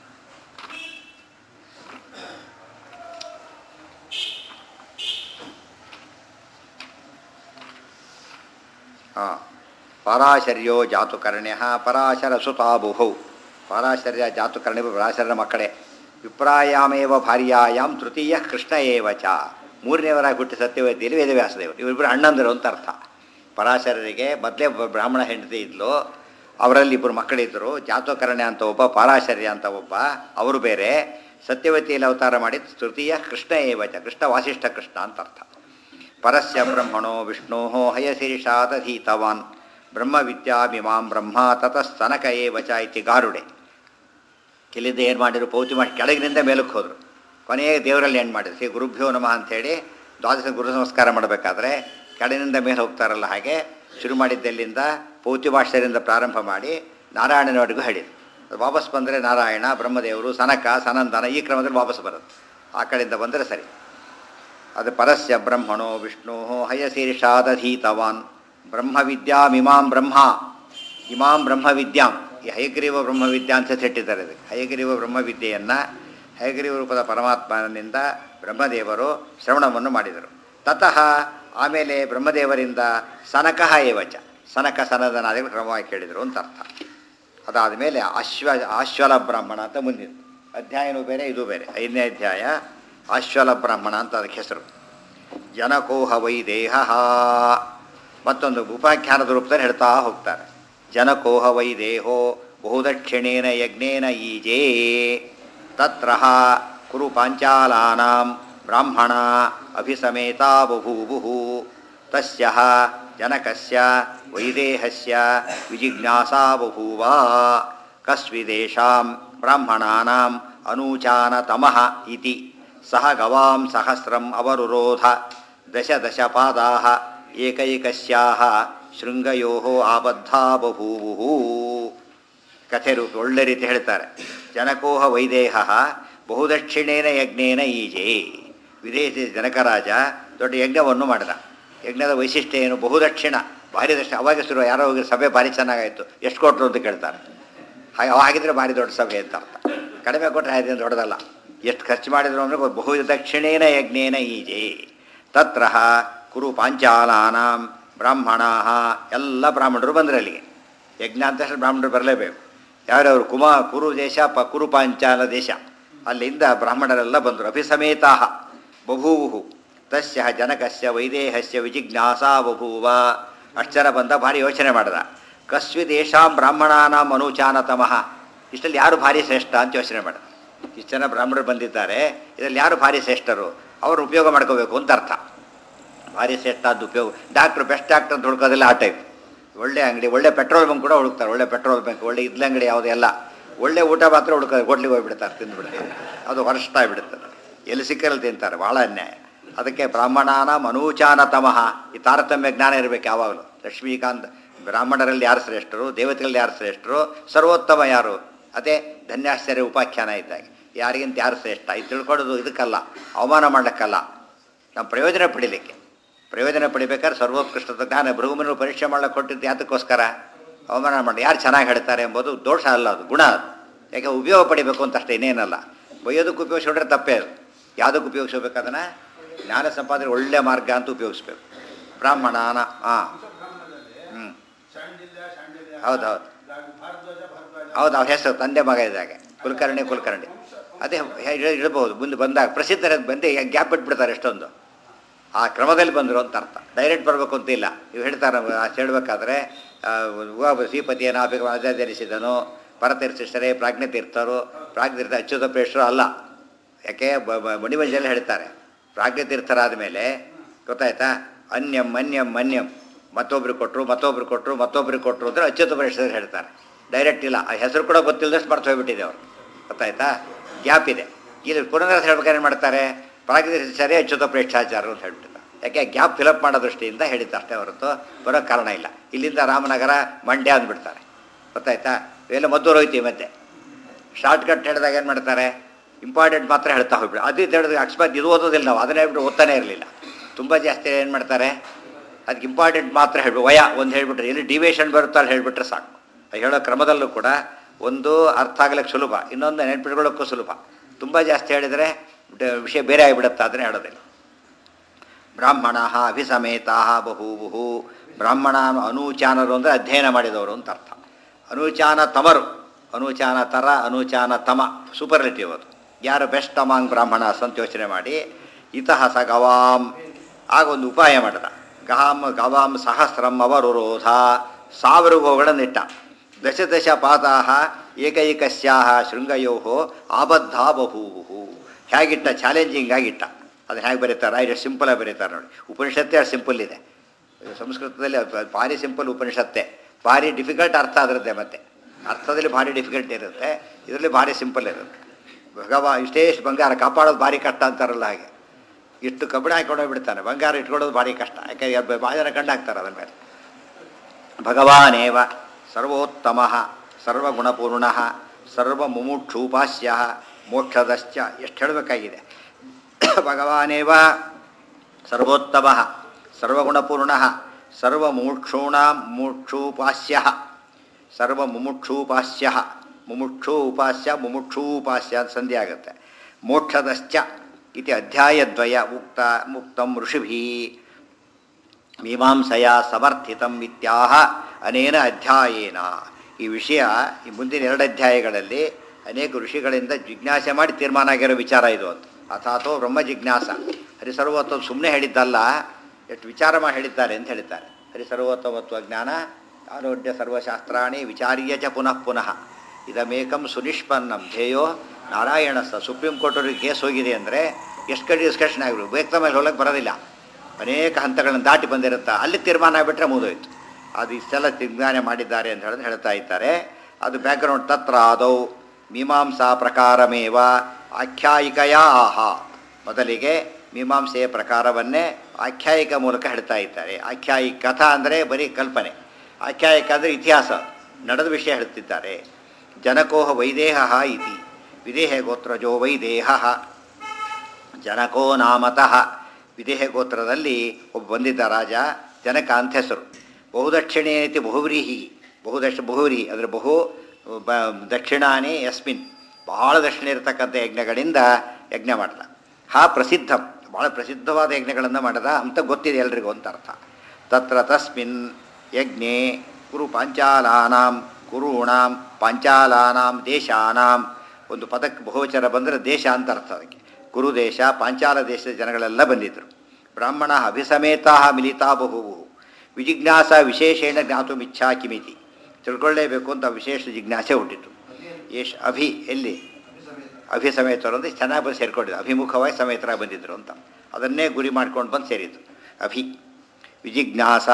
ಹಾಂ ಪರಾಶರ್ಯೋ ಜಾತುಕರ್ಣ್ಯ ಪರಾಶರ ಸುತಾಬುಹೌ ಪರಾಶರ್ಯ ಜಾತುಕರ್ಣ್ಯ ಪರಾಶರನ ಮಕ್ಕಳೇ ವಿಪ್ರಾಯಾಮೇವ ಭಾರ್ಯಾಯಾಮ್ ತೃತೀಯ ಕೃಷ್ಣ ಏವ ಚ ಮೂರನೇವರಾಗಿ ಹುಟ್ಟಿ ಸತ್ಯವತಿಯಲ್ಲಿ ವೇದವ್ಯಾಸದೇವರು ಇವರಿಬ್ಬರು ಅಣ್ಣಂದರು ಅಂತ ಅರ್ಥ ಪರಾಶರರಿಗೆ ಮೊದಲೇ ಬ್ರಾಹ್ಮಣ ಹೆಂಡತಿ ಇದ್ಲು ಅವರಲ್ಲಿ ಇಬ್ಬರು ಮಕ್ಕಳಿದ್ದರು ಜಾತುಕರ್ಣ್ಯ ಅಂತ ಒಬ್ಬ ಪರಾಶರ್ಯ ಅಂತ ಒಬ್ಬ ಅವರು ಬೇರೆ ಸತ್ಯವತಿಯಲ್ಲಿ ಅವತಾರ ಮಾಡಿದ ತೃತೀಯ ಕೃಷ್ಣ ಏವ ಚ ಕೃಷ್ಣ ವಾಸಿಷ್ಠ ಕೃಷ್ಣ ಅಂತ ಅರ್ಥ ಪರಸ್ಯ ಬ್ರಹ್ಮಣೋ ವಿಷ್ಣೋ ಹಯಶೀರ್ಷಾದಧೀತವಾನ್ ಬ್ರಹ್ಮವಿದ್ಯಾಮಿಮಾಂ ಬ್ರಹ್ಮ ತತಸ್ತನಕ ಏವ ಚ ಇತಿ ಗಾರುಡೆ ಇಲ್ಲಿಂದ ಏನು ಮಾಡಿದ್ರು ಪೌತಿ ಮಾಡಿ ಕೆಳಗಿನಿಂದ ಮೇಲಕ್ಕೆ ಹೋದರು ಕೊನೆಗೆ ದೇವರಲ್ಲಿ ಏನು ಮಾಡಿದ್ರು ಶ್ರೀ ಗುರುಭ್ಯೋ ನಮಃ ಅಂಥೇಳಿ ದ್ವಾದಶ ಗುರು ನಮಸ್ಕಾರ ಮಾಡಬೇಕಾದ್ರೆ ಕೆಳಗಿನಿಂದ ಮೇಲೆ ಹೋಗ್ತಾರಲ್ಲ ಹಾಗೆ ಶುರು ಮಾಡಿದ್ದೆಲ್ಲಿಂದ ಪೌತಿ ಭಾಷೆಯಿಂದ ಪ್ರಾರಂಭ ಮಾಡಿ ನಾರಾಯಣನವರೆಗೂ ಹೇಳಿದ್ರು ಅದು ವಾಪಸ್ ಬಂದರೆ ನಾರಾಯಣ ಬ್ರಹ್ಮದೇವರು ಸನಕ ಸನಂದನ ಈ ಕ್ರಮದಲ್ಲಿ ವಾಪಸ್ ಬರುತ್ತೆ ಆ ಕಡೆಯಿಂದ ಬಂದರೆ ಸರಿ ಅದು ಪರಸ್ಯ ಬ್ರಹ್ಮಣೋ ವಿಷ್ಣು ಹಯಶೀರ್ಷಾದಧೀತವಾನ್ ಬ್ರಹ್ಮವಿದ್ಯಾಮಿಮಾಂ ಬ್ರಹ್ಮ ಇಮಾಂ ಬ್ರಹ್ಮವಿದ್ಯಾಂ ಈ ಹಯಗ್ರೀವ ಬ್ರಹ್ಮವಿದ್ಯಾ ಅಂತ ಸೆಟ್ಟಿದ್ದಾರೆ ಇದಕ್ಕೆ ಹಯಗ್ರೀವ ಬ್ರಹ್ಮವಿದ್ಯೆಯನ್ನು ಹಯಗ್ರೀವ ರೂಪದ ಪರಮಾತ್ಮನಿಂದ ಬ್ರಹ್ಮದೇವರು ಶ್ರವಣವನ್ನು ಮಾಡಿದರು ತತಃ ಆಮೇಲೆ ಬ್ರಹ್ಮದೇವರಿಂದ ಸನಕಃ ಏವಚ ಸನಕ ಸನದನಾದಿಗಳು ಕ್ರಮವಾಗಿ ಕೇಳಿದರು ಅಂತ ಅರ್ಥ ಅದಾದ ಮೇಲೆ ಅಶ್ವ ಆಶ್ವಲ ಬ್ರಾಹ್ಮಣ ಅಂತ ಮುಂದಿತ್ತು ಅಧ್ಯಾಯನೂ ಬೇರೆ ಇದು ಬೇರೆ ಐದನೇ ಅಧ್ಯಾಯ ಆಶ್ವಲ ಬ್ರಾಹ್ಮಣ ಅಂತ ಅದಕ್ಕೆ ಹೆಸರು ಜನಕೋಹ ವೈ ದೇಹ ಮತ್ತೊಂದು ಉಪಾಖ್ಯಾನದ ರೂಪದಲ್ಲಿ ಹೇಳ್ತಾ ಹೋಗ್ತಾರೆ ಜನಕೋಹ ವೈ ದೇಹೋ ಬಹುದಕ್ಷಿಣೇನ ಯಜ್ಞೇನ ಈಜೇ ತತ್ರ ಕುರು ಪಾಂಚಾಲಾನಾಂ ಬ್ರಾಹ್ಮಣ ಅಭಿಸಮೇತಾ ಬಭೂವು ತಸ್ಯ ಜನಕಸ್ಯ ವೈದೇಹಸ್ಯ ವಿಜಿಜ್ಞಾಸಾ ಬಭೂವ ಕಸ್ವಿದೇಶಾಂ ಬ್ರಾಹ್ಮಣಾನಾಂ ಅನೂಚಾನತಮಃ ಇತಿ ಸಹ ಗವಾಂ ಸಹಸ್ರಂ ಅವರುರೋಧ ದಶ ದಶ ಪಾದಾಹ ಏಕೈಕಸ್ಯಾಹ ಶೃಂಗಯೋ ಆಬದ್ಧಾ ಬಭೂವು ಕಥೆ ರೂಪ ಒಳ್ಳೆ ರೀತಿ ಹೇಳ್ತಾರೆ ಜನಕೋಹ ವೈದೇಹ ಬಹುದಕ್ಷಿಣೇನ ಯಜ್ಞೇನ ಈಜೆ ವಿದೇಶಿ ಜನಕರಾಜ ದೊಡ್ಡ ಯಜ್ಞವನ್ನು ಮಾಡಿದ ಯಜ್ಞದ ವೈಶಿಷ್ಟ್ಯ ಏನು ಬಹುದಕ್ಷಿಣ ಭಾರಿ ದಕ್ಷಿಣ ಅವಾಗ ಶುರು ಯಾರೋ ಹೋಗಿ ಸಭೆ ಭಾರಿ ಚೆನ್ನಾಗಾಯಿತು ಎಷ್ಟು ಕೊಟ್ಟರು ಅಂತ ಕೇಳ್ತಾರೆ ಹಾಗೆ ಹಾಗಿದ್ರೆ ಭಾರಿ ದೊಡ್ಡ ಸಭೆ ಅಂತ ಅರ್ಥ ಕಡಿಮೆ ಕೊಟ್ಟರೆ ಅದೇನು ದೊಡ್ಡದಲ್ಲ ಎಷ್ಟು ಖರ್ಚು ಮಾಡಿದ್ರು ಅಂದರೆ ಬಹು ದಕ್ಷಿಣೇನ ಯಜ್ಞೇನ ಈಜೆ ತತ್ರ ಕುರು ಪಾಂಚಾಲಾನಾಂ ಬ್ರಾಹ್ಮಣ ಎಲ್ಲ ಬ್ರಾಹ್ಮಣರು ಬಂದರು ಅಲ್ಲಿಗೆ ಯಜ್ಞ ಅಂತ ಹೇಳಿ ಬ್ರಾಹ್ಮಣರು ಬರಲೇಬೇಕು ಯಾರ್ಯಾರು ಕುಮಾ ಕುರು ದೇಶ ಪ ಕುರು ಪಾಂಚಾಲ ದೇಶ ಅಲ್ಲಿಂದ ಬ್ರಾಹ್ಮಣರೆಲ್ಲ ಬಂದರು ಅಭಿಸಮೇತಾ ಬಭೂವು ತಸ್ಯ ಜನಕಸ್ಯ ವೈದೇಹಸ್ಯ ವಿಜಿಜ್ಞಾಸಾ ಬಭೂವ ಅಷ್ಟು ಜನ ಬಂದ ಭಾರಿ ಯೋಚನೆ ಮಾಡಿದ ಕಸ್ವಿ ದೇಶಾಂ ಬ್ರಾಹ್ಮಣಾನಾಂ ಅನುಚಾನತಮಃ ಇಷ್ಟಲ್ಲಿ ಯಾರು ಭಾರಿ ಶ್ರೇಷ್ಠ ಅಂತ ಯೋಚನೆ ಮಾಡಿದ ಇಷ್ಟು ಜನ ಬ್ರಾಹ್ಮಣರು ಬಂದಿದ್ದಾರೆ ಇದರಲ್ಲಿ ಯಾರು ಭಾರಿ ಶ್ರೇಷ್ಠರು ಅವರು ಉಪಯೋಗ ಮಾಡ್ಕೋಬೇಕು ಅಂತ ಅರ್ಥ ಭಾರಿ ಶ್ರೇಷ್ಠ ಅದು ಉಪಯೋಗ ಡಾಕ್ಟ್ರು ಬೆಸ್ಟ್ ಡಾಕ್ಟರ್ ಅಂತ ಹುಡ್ಕೋದಿಲ್ಲ ಆ ಟೈಪ್ ಒಳ್ಳೆ ಅಂಗಡಿ ಒಳ್ಳೆ ಪೆಟ್ರೋಲ್ ಬಂಕ್ ಕೂಡ ಹುಡುಕ್ತಾರೆ ಒಳ್ಳೆ ಪೆಟ್ರೋಲ್ ಬಂಕ್ ಒಳ್ಳೆ ಇದ್ಲ ಅಂಗಡಿ ಯಾವುದೆಲ್ಲ ಒಳ್ಳೆ ಊಟ ಮಾತ್ರ ಹುಡುಕೋದು ಹೋಟ್ಲಿಗೆ ಹೋಗ್ಬಿಡ್ತಾರೆ ತಿಂದುಬಿಡ್ತಾರೆ ಅದು ಹೊರಸ್ತಾ ಬಿಡುತ್ತದೆ ಎಲ್ಲಿ ಸಿಕ್ಕರಲ್ಲಿ ತಿಂತಾರೆ ಭಾಳ ಅನ್ಯಾಯ ಅದಕ್ಕೆ ಬ್ರಾಹ್ಮಣಾನ ಮನೂಚಾನತಮಃ ಈ ತಾರತಮ್ಯ ಜ್ಞಾನ ಇರಬೇಕು ಯಾವಾಗಲೂ ಲಕ್ಷ್ಮೀಕಾಂತ್ ಬ್ರಾಹ್ಮಣರಲ್ಲಿ ಯಾರು ಶ್ರೇಷ್ಠರು ದೇವತೆಗಳಲ್ಲಿ ಯಾರು ಶ್ರೇಷ್ಠರು ಸರ್ವೋತ್ತಮ ಯಾರು ಅದೇ ಧನ್ಯಾಶ್ಚರ್ಯ ಉಪಾಖ್ಯಾನ ಇದ್ದಾಗ ಯಾರಿಗಿಂತ ಯಾರು ಶ್ರೇಷ್ಠ ಇದು ತಿಳ್ಕೊಳ್ಳೋದು ಇದಕ್ಕಲ್ಲ ಅವಮಾನ ಮಾಡಲಿಕ್ಕಲ್ಲ ನಮ್ಮ ಪ್ರಯೋಜನ ಪಡಿಲಿಕ್ಕೆ ಪ್ರಯೋಜನ ಪಡಿಬೇಕಾದ್ರೆ ಸರ್ವೋತ್ಕೃಷ್ಟದ ಜ್ಞಾನ ಭೃಗುಮನು ಪರೀಕ್ಷೆ ಮಾಡಕ್ಕೆ ಕೊಟ್ಟಿದ್ದು ಯಾತಕ್ಕೋಸ್ಕರ ಅವಮಾನ ಮಾಡಿ ಯಾರು ಚೆನ್ನಾಗಿ ಹೇಳ್ತಾರೆ ಎಂಬುದು ದೋಷ ಅಲ್ಲ ಅದು ಗುಣ ಅದು ಯಾಕೆ ಉಪಯೋಗ ಪಡಿಬೇಕು ಅಂತ ಅಷ್ಟೇ ಇನ್ನೇನಲ್ಲ ಬೈಯೋದಕ್ಕೆ ಉಪಯೋಗಿಸ್ಕೊಂಡ್ರೆ ತಪ್ಪೇ ಅದು ಯಾವುದಕ್ಕೆ ಉಪಯೋಗಿಸ್ಬೇಕು ಅದನ್ನು ಜ್ಞಾನ ಸಂಪಾದನೆ ಒಳ್ಳೆಯ ಮಾರ್ಗ ಅಂತ ಉಪಯೋಗಿಸ್ಬೇಕು ಬ್ರಾಹ್ಮಣನ ಹಾಂ ಹ್ಞೂ ಹೌದು ಹೌದು ಹೌದು ಅವ್ರ ಹೆಸರು ತಂದೆ ಮಗ ಇದ್ದಾಗ ಕುಲಕರ್ಣಿ ಕುಲಕರ್ಣಿ ಅದೇ ಹೇ- ಇಡಬಹುದು ಮುಂದೆ ಬಂದಾಗ ಪ್ರಸಿದ್ಧರ ಬಂದು ಗ್ಯಾಪ್ ಬಿಟ್ಬಿಡ್ತಾರೆ ಎಷ್ಟೊಂದು ಆ ಕ್ರಮದಲ್ಲಿ ಬಂದರು ಅಂತ ಅರ್ಥ ಡೈರೆಕ್ಟ್ ಬರಬೇಕು ಅಂತ ಇಲ್ಲ ಇವು ಹೇಳ್ತಾರೆ ಅಷ್ಟು ಹೇಳಬೇಕಾದ್ರೆ ಶ್ರೀಪತಿಯನ್ನು ಅಭಿಗ ಧರಿಸಿದನು ಪರತೀರ್ಥಿಷ್ಟರೇ ಪ್ರಾಜ್ಞತೀರ್ಥರು ಪ್ರಾಜ್ಞತೀರ್ಥ ಅಚ್ಯುತ ಪ್ರೇಷ್ಠರು ಅಲ್ಲ ಯಾಕೆ ಬ- ಬ- ಮಣಿಮಂಜಲ್ಲಿ ಹೇಳ್ತಾರೆ ಪ್ರಾಜ್ಞತೀರ್ಥರಾದ ಮೇಲೆ ಗೊತ್ತಾಯ್ತಾ ಅನ್ಯಂ ಮನ್ಯಂ ಮನ್ಯಂ ಮತ್ತೊಬ್ರು ಕೊಟ್ಟರು ಮತ್ತೊಬ್ರು ಕೊಟ್ಟರು ಮತ್ತೊಬ್ರಿಗೆ ಕೊಟ್ಟರು ಅಂದರೆ ಅಚ್ಯುತ ಪ್ರೇಷ್ಠರು ಹೇಳ್ತಾರೆ ಡೈರೆಕ್ಟ್ ಇಲ್ಲ ಆ ಹೆಸರು ಕೂಡ ಗೊತ್ತಿಲ್ಲದಷ್ಟು ಮರ್ತು ಹೋಗ್ಬಿಟ್ಟಿದೆ ಅವರು ಗೊತ್ತಾಯ್ತಾ ಗ್ಯಾಪ್ ಇದೆ ಇಲ್ಲಿ ಪುನರ್ದಾಸ ಹೇಳ್ಬೇಕಾದ್ರೆ ಏನು ಮಾಡ್ತಾರೆ ಪ್ರಾಜ್ಞತೀರ್ಥಾಚಾರ್ಯ ಅಚ್ಯುತ ಪ್ರೇಷ್ಠಾಚಾರ್ಯರು ಅಂತ ಹೇಳ್ಬಿಟ್ಟಿದ್ದಾರೆ ಯಾಕೆ ಗ್ಯಾಪ್ ಫಿಲಪ್ ಮಾಡೋ ದೃಷ್ಟಿಯಿಂದ ಹೇಳಿದ್ದು ಅಷ್ಟೇ ಹೊರತು ಬರೋ ಕಾರಣ ಇಲ್ಲ ಇಲ್ಲಿಂದ ರಾಮನಗರ ಮಂಡ್ಯ ಅಂದ್ಬಿಡ್ತಾರೆ ಗೊತ್ತಾಯ್ತಾ ಇವೆಲ್ಲ ಮದ್ದೂರು ಹೋಯ್ತೀವಿ ಮತ್ತೆ ಶಾರ್ಟ್ ಕಟ್ ಹೇಳಿದಾಗ ಏನು ಮಾಡ್ತಾರೆ ಇಂಪಾರ್ಟೆಂಟ್ ಮಾತ್ರ ಹೇಳ್ತಾ ಹೋಗ್ಬಿಡು ಅದು ಇದು ಹೇಳಿದ್ರೆ ಅಕಸ್ಮಾತ್ ಇದು ಓದೋದಿಲ್ಲ ನಾವು ಅದನ್ನೇ ಹೇಳ್ಬಿಟ್ಟು ಓದ್ತಾನೆ ಇರಲಿಲ್ಲ ತುಂಬ ಜಾಸ್ತಿ ಏನು ಮಾಡ್ತಾರೆ ಅದಕ್ಕೆ ಇಂಪಾರ್ಟೆಂಟ್ ಮಾತ್ರ ಹೇಳ್ಬಿಡು ವಯ ಒಂದು ಹೇಳ್ಬಿಟ್ರೆ ಎಲ್ಲಿ ಡಿವೇಷನ್ ಬರುತ್ತೋ ಅಲ್ಲಿ ಹೇಳ್ಬಿಟ್ರೆ ಸಾಕು ಅದು ಹೇಳೋ ಕ್ರಮದಲ್ಲೂ ಕೂಡ ಒಂದು ಅರ್ಥ ಆಗ್ಲಿಕ್ಕೆ ಸುಲಭ ಇನ್ನೊಂದು ನೆನ್ಪಿಟ್ಕೊಳ್ಳೋಕ್ಕೂ ಸುಲಭ ತುಂಬ ಜಾಸ್ತಿ ಹೇಳಿದರೆ ಡ- ವಿಷಯ ಬೇರೆ ಆಗಿಬಿಡುತ್ತೆ ಅದನ್ನೇ ಹೇಳೋದಿಲ್ಲ ಬ್ರಾಹ್ಮಣ ಅಭಿಸಮೇತ ಬಹೂವು ಬ್ರಾಹ್ಮಣ ಅನೂಚಾನರು ಅಂದರೆ ಅಧ್ಯಯನ ಮಾಡಿದವರು ಅಂತ ಅರ್ಥ ಅನೂಚಾನ ತಮರು ಅನೂಚಾನ ತರ ಅನೂಚಾನ ತಮ ಸೂಪರ್ಲಿಟಿವ್ ಅದು ಯಾರು ಬೆಸ್ಟ್ ಅಮಾಂಗ್ ಬ್ರಾಹ್ಮಣಸ್ ಅಂತ ಯೋಚನೆ ಮಾಡಿ ಇತಃ ಸ ಗವಾಂ ಆಗ ಒಂದು ಉಪಾಯ ಮಾಡಿದ ಗಹಾಂ ಗವಾಂ ಸಹಸ್ರಂ ಅವರುರೋಧ ಸಾವಿರ ಗೋಗಳನ್ನಿಟ್ಟ ದಶ ದಶ ಪಾದಾಹ ಏಕೈಕಸ್ಯಾಹ ಶೃಂಗಯೋ ಆಬದ್ಧ ಬಹೂವು ಹೇಗಿಟ್ಟ ಚಾಲೆಂಜಿಂಗ್ ಆಗಿಟ್ಟ ಅದನ್ನ ಹೇಗೆ ಬರೀತಾರೆ ಇದು ಸಿಂಪಲಾಗಿ ಬರೀತಾರೆ ನೋಡಿ ಉಪನಿಷತ್ತೇ ಸಿಂಪಲ್ ಇದೆ ಸಂಸ್ಕೃತದಲ್ಲಿ ಅದು ಭಾರಿ ಸಿಂಪಲ್ ಉಪನಿಷತ್ತೆ ಭಾರಿ ಡಿಫಿಕಲ್ಟ್ ಅರ್ಥ ಅದರದ್ದೇ ಮತ್ತೆ ಅರ್ಥದಲ್ಲಿ ಭಾರಿ ಡಿಫಿಕಲ್ಟ್ ಇರುತ್ತೆ ಇದರಲ್ಲಿ ಭಾರಿ ಸಿಂಪಲ್ ಇರುತ್ತೆ ಭಗವ ಇಷ್ಟೇ ಇಷ್ಟು ಬಂಗಾರ ಕಾಪಾಡೋದು ಭಾರಿ ಕಷ್ಟ ಅಂತಾರಲ್ಲ ಹಾಗೆ ಇಷ್ಟು ಕಬ್ಬಿಣ ಹಾಕೊಂಡು ಬಿಡ್ತಾನೆ ಬಂಗಾರ ಇಟ್ಕೊಳ್ಳೋದು ಭಾರಿ ಕಷ್ಟ ಯಾಕಂದ್ರೆ ಭಾಳ ಜನ ಕಂಡು ಹಾಕ್ತಾರೆ ಅದರ ಮೇಲೆ ಭಗವಾನೇವ ಸರ್ವೋತ್ತಮ ಸರ್ವಗುಣಪೂರ್ಣ ಸರ್ವಮುಮುಕ್ಷೂಪಾಸ್ಯ ಮೋಕ್ಷದಶ್ಚ ಎಷ್ಟು ಹೇಳಬೇಕಾಗಿದೆ ಭಗವಾನೇವ ಸರ್ವೋತ್ತಮ ಸರ್ವಗುಣಪೂರ್ಣ ಸರ್ವಮುಮುಕ್ಷೂಣ ಮುಕ್ಷೂಪಾಸ್ಯ ಸರ್ವಮುಮುಕ್ಷೂಪಾಸ್ಯ ಮುಮುಕ್ಷೂ ಉಪಾಸ್ಯ ಮುಮುಕ್ಷೂಪಾಸ್ಯ ಅಂತ ಸಂಧಿ ಆಗುತ್ತೆ ಮೋಕ್ಷದಶ್ಚ ಇತಿ ಅಧ್ಯಾಯದ್ವಯ ಉಕ್ತ ಮುಕ್ತಂ ಋಷಿಭಿ ಮೀಮಾಂಸೆಯ ಸಮರ್ಥಿತಂ ಇತ್ಯಾಹ ಅನೇನ ಅಧ್ಯಾಯೇನ ಈ ವಿಷಯ ಈ ಮುಂದಿನ ಎರಡು ಅಧ್ಯಾಯಗಳಲ್ಲಿ ಅನೇಕ ಋಷಿಗಳಿಂದ ಜಿಜ್ಞಾಸೆ ಮಾಡಿ ತೀರ್ಮಾನ ಆಗಿರೋ ವಿಚಾರ ಇದು ಅಂತ ಅಥಾತೋ ಬ್ರಹ್ಮ ಜಿಜ್ಞಾಸ ಹರಿಸರ್ವತ್ವ ಸುಮ್ಮನೆ ಹೇಳಿದ್ದಲ್ಲ ಎಷ್ಟು ವಿಚಾರ ಮಾಡಿ ಹೇಳಿದ್ದಾರೆ ಅಂತ ಹೇಳಿದ್ದಾರೆ ಹರಿಸರ್ವೋತ್ತಮತ್ವ ಜ್ಞಾನ ಆರೋಗ್ಯ ಸರ್ವಶಾಸ್ತ್ರಾಣಿ ವಿಚಾರ್ಯ ಚ ಪುನಃ ಪುನಃ ಇದಮೇಕಂ ಸುನಿಷ್ಪನ್ನಂ ಧ್ಯೇಯೋ ನಾರಾಯಣ ಸ ಸುಪ್ರೀಂ ಕೋರ್ಟವ್ರಿಗೆ ಕೇಸ್ ಹೋಗಿದೆ ಅಂದರೆ ಎಷ್ಟು ಕಡೆ ಡಿಸ್ಕಷನ್ ಆಗಿಬಿಡು ಬೇಗ ಮೇಲೆ ಹೋಗಕ್ಕೆ ಬರೋದಿಲ್ಲ ಅನೇಕ ಹಂತಗಳನ್ನು ದಾಟಿ ಬಂದಿರುತ್ತೆ ಅಲ್ಲಿ ತೀರ್ಮಾನ ಆಗಿಬಿಟ್ರೆ ಮುಗಿದೋಯ್ತು ಅದು ಇಷ್ಟೆಲ್ಲ ತೀರ್ಮಾನ ಮಾಡಿದ್ದಾರೆ ಅಂತ ಹೇಳೋದು ಹೇಳ್ತಾ ಇದ್ದಾರೆ ಅದು ಬ್ಯಾಕ್ಗ್ರೌಂಡ್ ತತ್ರ ಆದೌ ಮೀಮಾಂಸಾ ಪ್ರಕಾರಮೇವ ಆಖ್ಯಾಯಿಕೆಯ ಆಹ ಮೊದಲಿಗೆ ಮೀಮಾಂಸೆಯ ಪ್ರಕಾರವನ್ನೇ ಆಖ್ಯಾಯಿಕ ಮೂಲಕ ಹೇಳ್ತಾ ಇದ್ದಾರೆ ಆಖ್ಯಾಯಿಕ ಕಥಾ ಅಂದರೆ ಬರೀ ಕಲ್ಪನೆ ಆಖ್ಯಾಯಿಕ ಅಂದರೆ ಇತಿಹಾಸ ನಡೆದ ವಿಷಯ ಹೇಳ್ತಿದ್ದಾರೆ ಜನಕೋಹ ವೈದೇಹ ಇತಿ ವಿದೇಹ ಗೋತ್ರಜೋ ವೈದೇಹ ಜನಕೋ ನಾಮತಃ ವಿದೇಹ ಗೋತ್ರದಲ್ಲಿ ಒಬ್ಬ ಬಂದಿದ್ದ ರಾಜ ಜನಕ ಅಂತ ಹೆಸರು ಬಹುದಕ್ಷಿಣೇತಿ ಬಹುವ್ರೀಹಿ ಬಹುದಕ್ಷ ಬಹುವ್ರೀಹಿ ಅಂದರೆ ಬಹು ಬ ದಕ್ಷಿಣಾನಿ ಯಸ್ಮಿನ್ ಬಹಳ ದಕ್ಷಿಣ ಇರತಕ್ಕಂಥ ಯಜ್ಞಗಳಿಂದ ಯಜ್ಞ ಮಾಡ್ದ ಹಾ ಪ್ರಸಿದ್ಧಂ ಭಾಳ ಪ್ರಸಿದ್ಧವಾದ ಯಜ್ಞಗಳನ್ನು ಮಾಡಿದ ಅಂತ ಗೊತ್ತಿದೆ ಎಲ್ರಿಗೂ ಅಂತ ಅರ್ಥ ತತ್ರ ತಸ್ಮಿನ್ ಯಜ್ಞೆ ಕುರು ಪಾಂಚಾಲಾನಾಂ ಕುರುಣಾಂ ಪಾಂಚಾಲಾನಾಂ ದೇಶಾನಾಂ ಒಂದು ಪದಕ್ಕೆ ಬಹುವಚನ ಬಂದರೆ ದೇಶ ಅಂತ ಅರ್ಥ ಅದಕ್ಕೆ ಕುರು ದೇಶ ಪಾಂಚಾಲ ದೇಶದ ಜನಗಳೆಲ್ಲ ಬಂದಿದ್ದರು ಬ್ರಾಹ್ಮಣ ಅಭಿಸಮೇತಾ ಮಿಲಿತಾ ಬಹುವು ವಿಜಿಜ್ಞಾಸ ವಿಶೇಷೇಣ ಜ್ಞಾತುಮಿಚ್ಛಾ ಕಿಮಿತಿ ತಿಳ್ಕೊಳ್ಳೇಬೇಕು ಅಂತ ವಿಶೇಷ ಜಿಜ್ಞಾಸೆ ಹುಟ್ಟಿತು ಯಶ್ ಅಭಿ ಎಲ್ಲಿ ಅಭಿಸಮೇತರು ಅಂದರೆ ಚೆನ್ನಾಗಿ ಬಂದು ಸೇರ್ಕೊಂಡಿದ್ದು ಅಭಿಮುಖವಾಗಿ ಸಮೇತರಾಗಿ ಬಂದಿದ್ದರು ಅಂತ ಅದನ್ನೇ ಗುರಿ ಮಾಡ್ಕೊಂಡು ಬಂದು ಸೇರಿತು ಅಭಿ ವಿಜಿಜ್ಞಾಸ